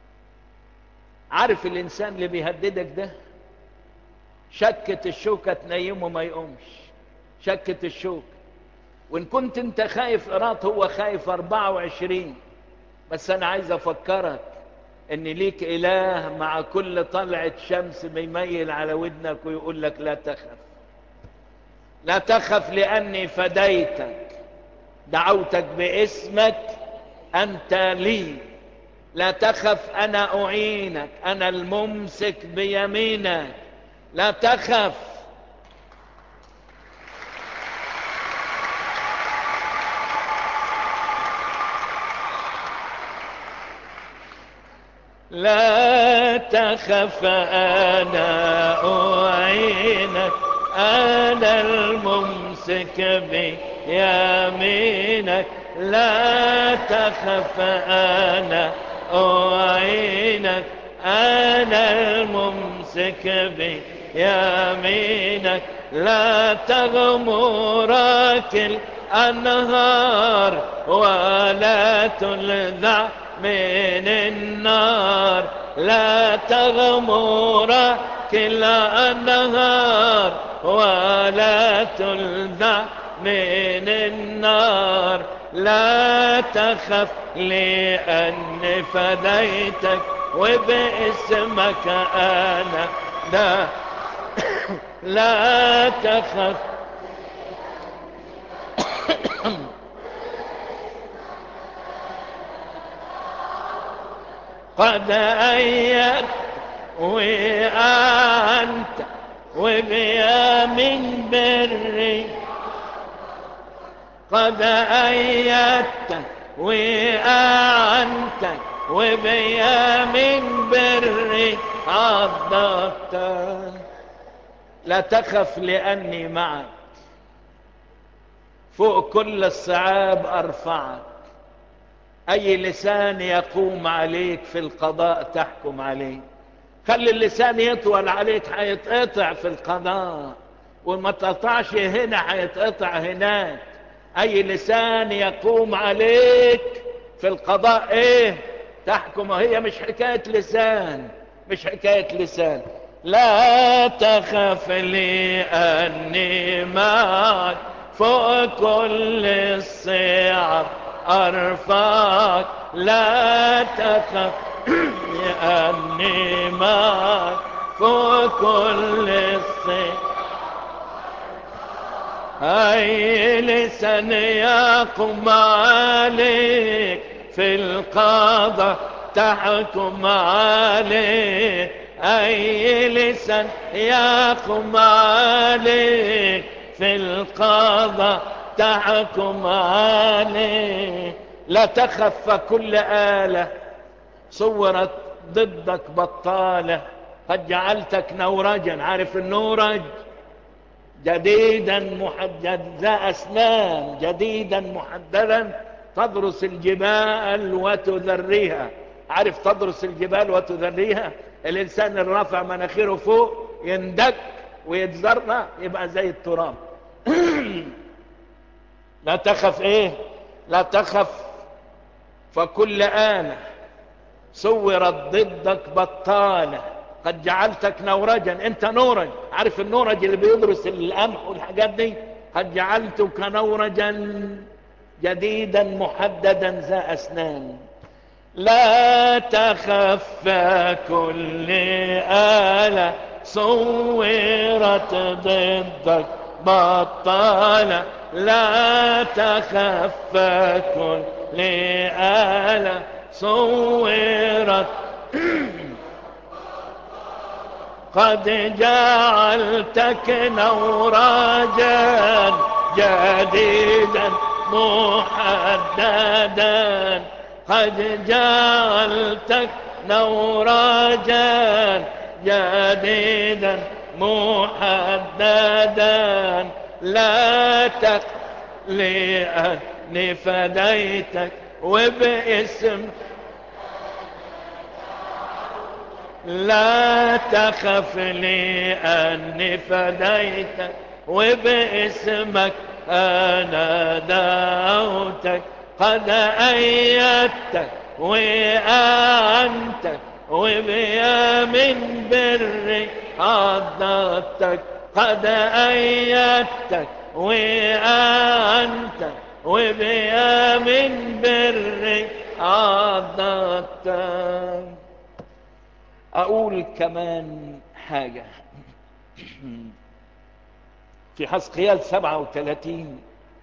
عارف الانسان اللي بيهددك ده شكة الشوكة تنيمه ما يقومش شكة الشوكة وان كنت انت خايف قرات هو خايف 24 بس انا عايز افكرك ان ليك اله مع كل طلعة شمس بيميل على ودنك ويقول لك لا تخف لا تخف لاني فديتك دعوتك باسمك انت لي لا تخف انا اعينك انا الممسك بيمينك لا تخف لا تخف انا اعينك انا الممسك بيمينك لا تخف انا اعينك انا الممسك بيمينك لا تغمرك الانهار ولا تلذع من النار لا تغمرك الانهار ولا تلذع من النار لا تخف لأن فديتك وباسمك أنا ده لا تخف قد أيت وأنت وبيا من بري قد أيدت وأنت وبيا من بري عضبت لا تخف لأني معك فوق كل الصعاب أرفعك أي لسان يقوم عليك في القضاء تحكم عليه خلي اللسان يطول عليك هيتقطع في القضاء وما تقطعش هنا هيتقطع هناك أي لسان يقوم عليك في القضاء إيه تحكم هي مش حكاية لسان مش حكاية لسان لا تخف لأني معك فوق كل الصعب أرفعك لا تخف لأني معك فوق كل الصعب أي لسان يقوم عليك في القضاء تحكم عليه أي لسان يقوم عليك في القضاء تحكم عليه لا تخف كل آلة صورت ضدك بطالة قد جعلتك نورجا عارف النورج جديدا محدد ذا أسنان جديدا محددا تدرس الجبال وتذريها عارف تدرس الجبال وتذريها الإنسان الرافع مناخيره فوق يندك ويتزرع يبقى زي التراب لا تخف ايه لا تخف فكل آلة صورت ضدك بطالة قد جعلتك نورجا انت نورج عارف النورج اللي بيدرس القمح والحاجات دي قد جعلتك نورجا جديدا محددا ذا اسنان لا تخف كل آلة صورت ضدك بطالة لا تخف كل آلة صورت قد جعلتك نوراجا جديدا محددا قد جعلتك نوراجا جديدا محددا لا تق لأني فديتك وباسم لا تخف لأني فديتك وباسمك أنا دعوتك قد أيدتك وأنتك وبيا من بري عضتك قد أيدتك وأنتك وبيا من بري عضتك اقول كمان حاجة في حسقيال سبعة وثلاثين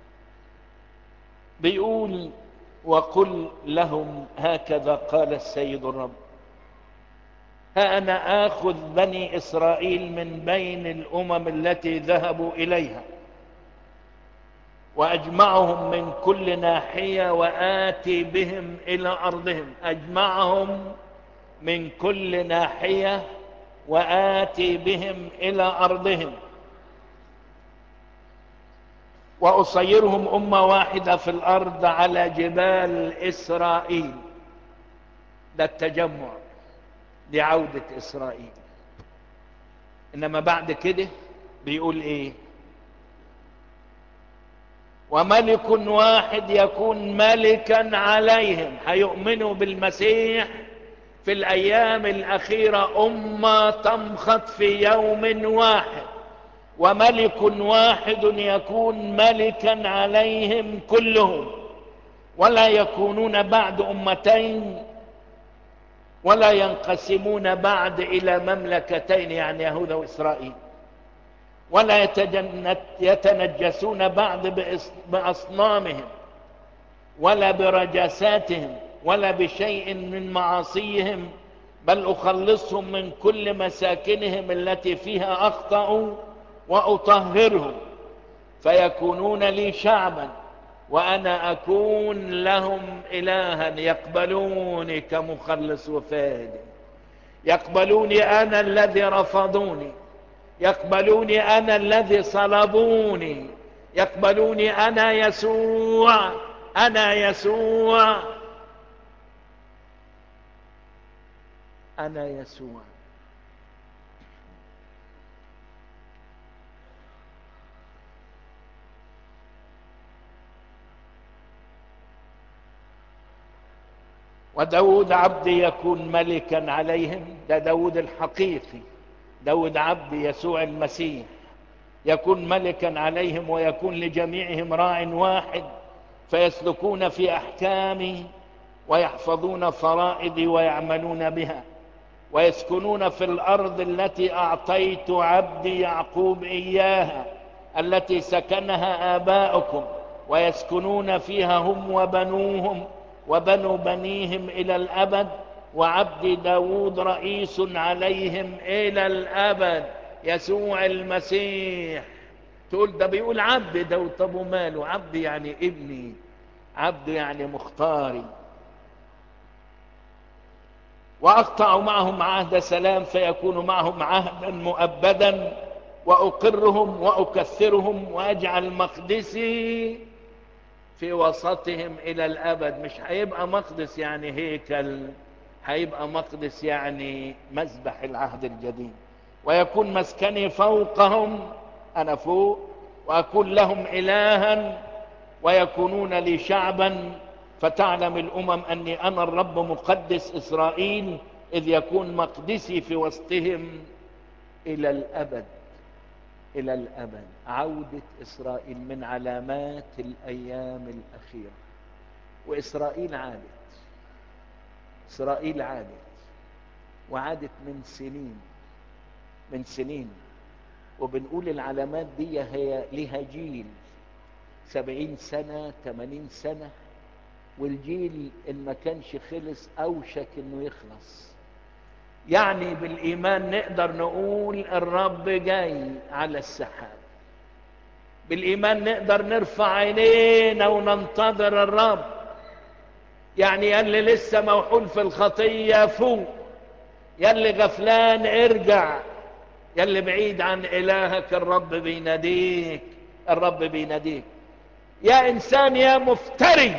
بيقول وقل لهم هكذا قال السيد الرب ها انا اخذ بني اسرائيل من بين الامم التي ذهبوا اليها واجمعهم من كل ناحية واتي بهم الى ارضهم اجمعهم من كل ناحية وآتي بهم إلى أرضهم وأصيرهم أمة واحدة في الأرض على جبال إسرائيل ده التجمع دي عودة إسرائيل إنما بعد كده بيقول إيه وملك واحد يكون ملكا عليهم هيؤمنوا بالمسيح في الأيام الأخيرة أمة تمخط في يوم واحد وملك واحد يكون ملكا عليهم كلهم ولا يكونون بعد أمتين ولا ينقسمون بعد إلى مملكتين يعني يهوذا وإسرائيل ولا يتنجسون بعد بأصنامهم ولا برجاساتهم ولا بشيء من معاصيهم بل أخلصهم من كل مساكنهم التي فيها أخطأوا وأطهرهم فيكونون لي شعبا وأنا أكون لهم إلها يقبلوني كمخلص وفادي يقبلوني أنا الذي رفضوني يقبلوني أنا الذي صلبوني يقبلوني أنا يسوع أنا يسوع أنا يسوع وداود عبدي يكون ملكا عليهم ده داود الحقيقي داود عبد يسوع المسيح يكون ملكا عليهم ويكون لجميعهم راع واحد فيسلكون في احكامه ويحفظون فرائضي ويعملون بها ويسكنون في الارض التي اعطيت عبدي يعقوب اياها التي سكنها اباؤكم ويسكنون فيها هم وبنوهم وبنو بنيهم الى الابد وعبد داود رئيس عليهم الى الابد يسوع المسيح تقول ده بيقول عبد داود طب وماله عبد يعني ابني عبد يعني مختاري واقطع معهم عهد سلام فيكون معهم عهدا مؤبدا واقرهم واكثرهم واجعل مقدسي في وسطهم الى الابد مش هيبقى مقدس يعني هيكل هيبقى مقدس يعني مذبح العهد الجديد ويكون مسكني فوقهم انا فوق واكون لهم الها ويكونون لي شعبا فتعلم الامم اني انا الرب مقدس اسرائيل اذ يكون مقدسي في وسطهم الى الابد الى الابد عودة اسرائيل من علامات الايام الاخيرة واسرائيل عادت اسرائيل عادت وعادت من سنين من سنين وبنقول العلامات دي هي لها جيل سبعين سنة تمانين سنة والجيل ان ما كانش خلص اوشك انه يخلص يعني بالايمان نقدر نقول الرب جاي على السحاب بالايمان نقدر نرفع عينينا وننتظر الرب يعني يلي لسه موحول في الخطية فوق يلي غفلان ارجع يلي بعيد عن الهك الرب بيناديك الرب بيناديك يا انسان يا مفتري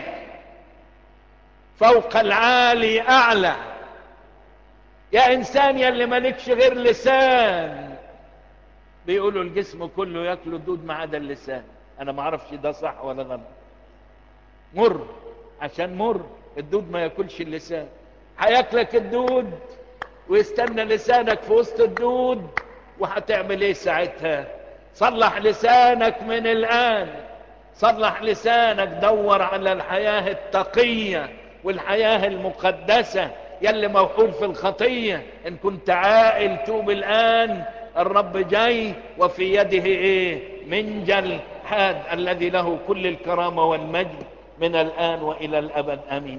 فوق العالي اعلى يا انسان يا اللي مالكش غير لسان بيقولوا الجسم كله ياكله الدود ما عدا اللسان انا ما اعرفش ده صح ولا غلط مر عشان مر الدود ما ياكلش اللسان هياكلك الدود ويستنى لسانك في وسط الدود وهتعمل ايه ساعتها صلح لسانك من الان صلح لسانك دور على الحياة التقية والحياة المقدسة يلي موحول في الخطية ان كنت عائل توب الان الرب جاي وفي يده ايه منجل حاد الذي له كل الكرامة والمجد من الان والى الابد امين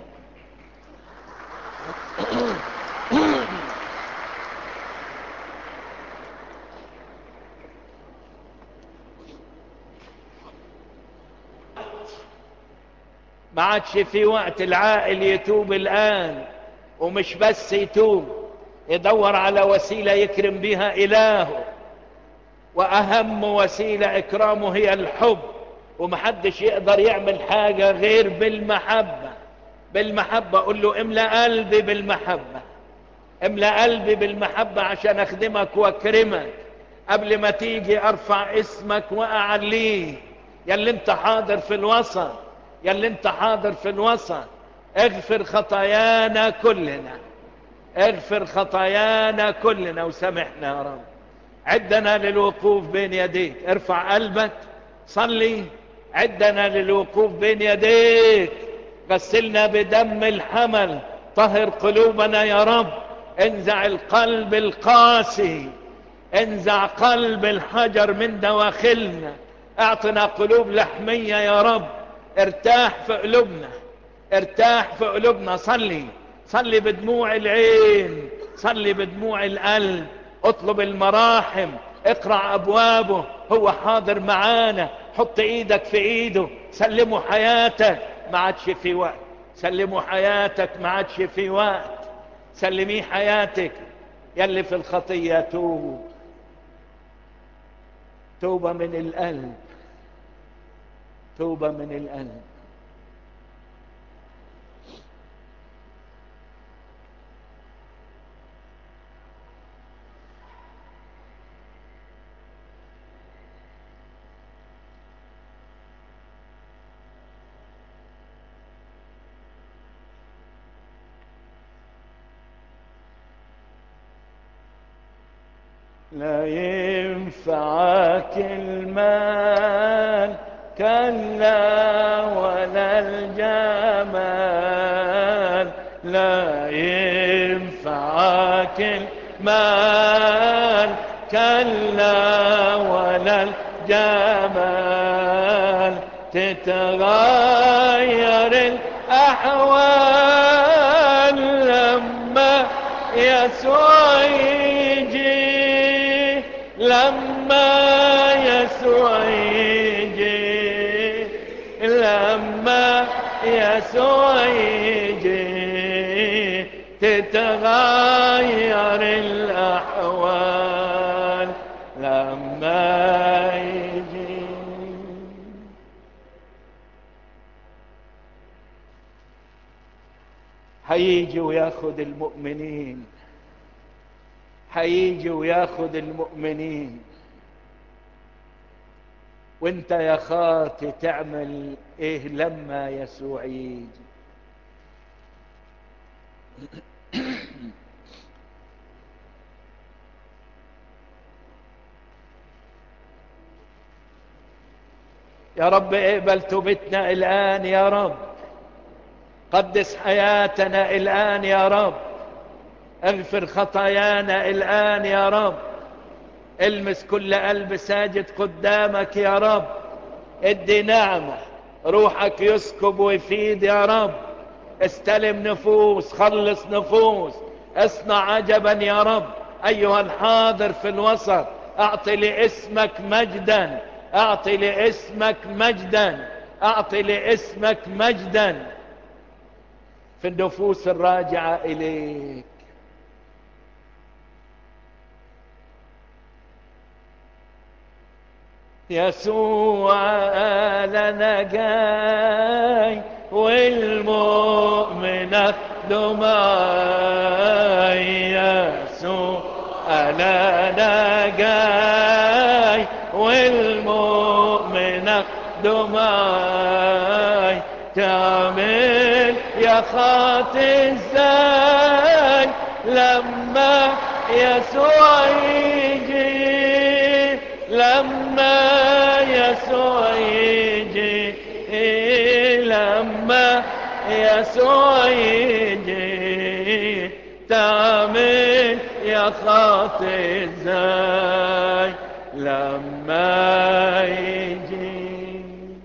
ما عادش في وقت العائل يتوب الآن ومش بس يتوب يدور على وسيلة يكرم بها إلهه وأهم وسيلة إكرامه هي الحب ومحدش يقدر يعمل حاجة غير بالمحبة بالمحبة قل له املأ قلبي بالمحبة املأ قلبي بالمحبة عشان أخدمك وأكرمك قبل ما تيجي أرفع اسمك وأعليه يلي انت حاضر في الوسط يا اللي انت حاضر في الوسط اغفر خطايانا كلنا اغفر خطايانا كلنا وسامحنا يا رب عدنا للوقوف بين يديك ارفع قلبك صلي عدنا للوقوف بين يديك غسلنا بدم الحمل طهر قلوبنا يا رب انزع القلب القاسي انزع قلب الحجر من دواخلنا اعطنا قلوب لحمية يا رب ارتاح في قلوبنا ارتاح في قلوبنا صلي صلي بدموع العين صلي بدموع القلب اطلب المراحم اقرع ابوابه هو حاضر معانا حط ايدك في ايده سلمه حياتك ما عادش في وقت سلمه حياتك ما عادش في وقت سلميه حياتك يلي في الخطية توب توبة من القلب توبة من القلب لا ينفعك المال كلا ولا الجمال لا ينفعك المال كلا ولا الجمال تتغير الأحوال لما يسوع يجي لما يسوع يجي لما يسوع يجي تتغير الأحوال لما يجي هيجي وياخد المؤمنين هيجي وياخد المؤمنين وانت يا خاطي تعمل ايه لما يسوع يجي يا رب اقبل توبتنا الان يا رب قدس حياتنا الان يا رب اغفر خطايانا الآن يا رب المس كل قلب ساجد قدامك يا رب ادي نعمة روحك يسكب ويفيد يا رب استلم نفوس خلص نفوس اصنع عجبا يا رب ايها الحاضر في الوسط اعطي لاسمك مجدا اعطي لاسمك مجدا اعطي لاسمك مجدا في النفوس الراجعة اليك يسوع لنا جاي والمؤمن اخده معاي يسوع لنا جاي والمؤمن اخده معاي تعمل يا خاطي ازاي لما يسوع يجي لما يسوع يجي لما يسوع يجي تعمل يا خاطي ازاي لما يجي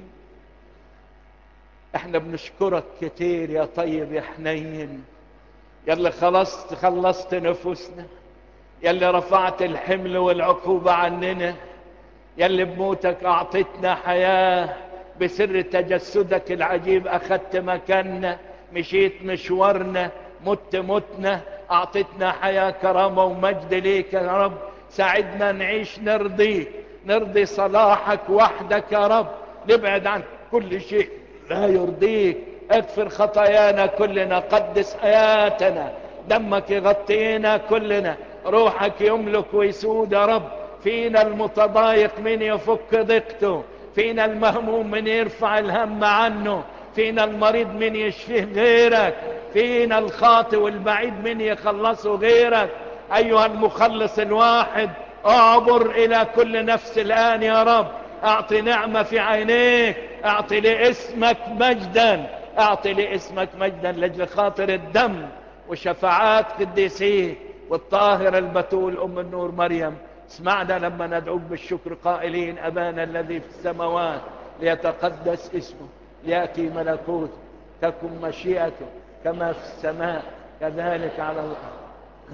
احنا بنشكرك كتير يا طيب يا حنين يلي خلصت خلصت نفوسنا يلي رفعت الحمل والعقوبة عننا يلي بموتك اعطيتنا حياة بسر تجسدك العجيب اخدت مكاننا مشيت مشوارنا مت متنا اعطيتنا حياة كرامة ومجد ليك يا رب ساعدنا نعيش نرضيك نرضي صلاحك وحدك يا رب نبعد عن كل شيء لا يرضيك اغفر خطايانا كلنا قدس حياتنا دمك يغطينا كلنا روحك يملك ويسود يا رب فينا المتضايق من يفك ضيقته فينا المهموم من يرفع الهم عنه فينا المريض من يشفيه غيرك فينا الخاطئ والبعيد من يخلصه غيرك ايها المخلص الواحد اعبر الى كل نفس الان يا رب اعطي نعمة في عينيك اعطي لاسمك مجدا اعطي لاسمك مجدا لاجل خاطر الدم وشفاعات قديسيك والطاهر البتول ام النور مريم اسمعنا لما ندعوك بالشكر قائلين أبانا الذي في السماوات ليتقدس اسمه ليأتي ملكوته تكن مشيئته كما في السماء كذلك على الأرض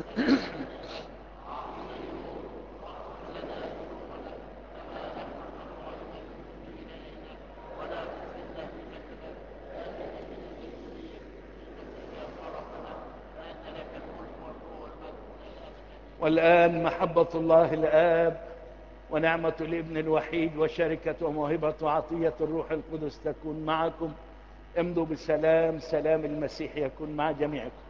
والآن محبة الله الآب ونعمة الابن الوحيد وشركة وموهبة وعطية الروح القدس تكون معكم امضوا بسلام سلام المسيح يكون مع جميعكم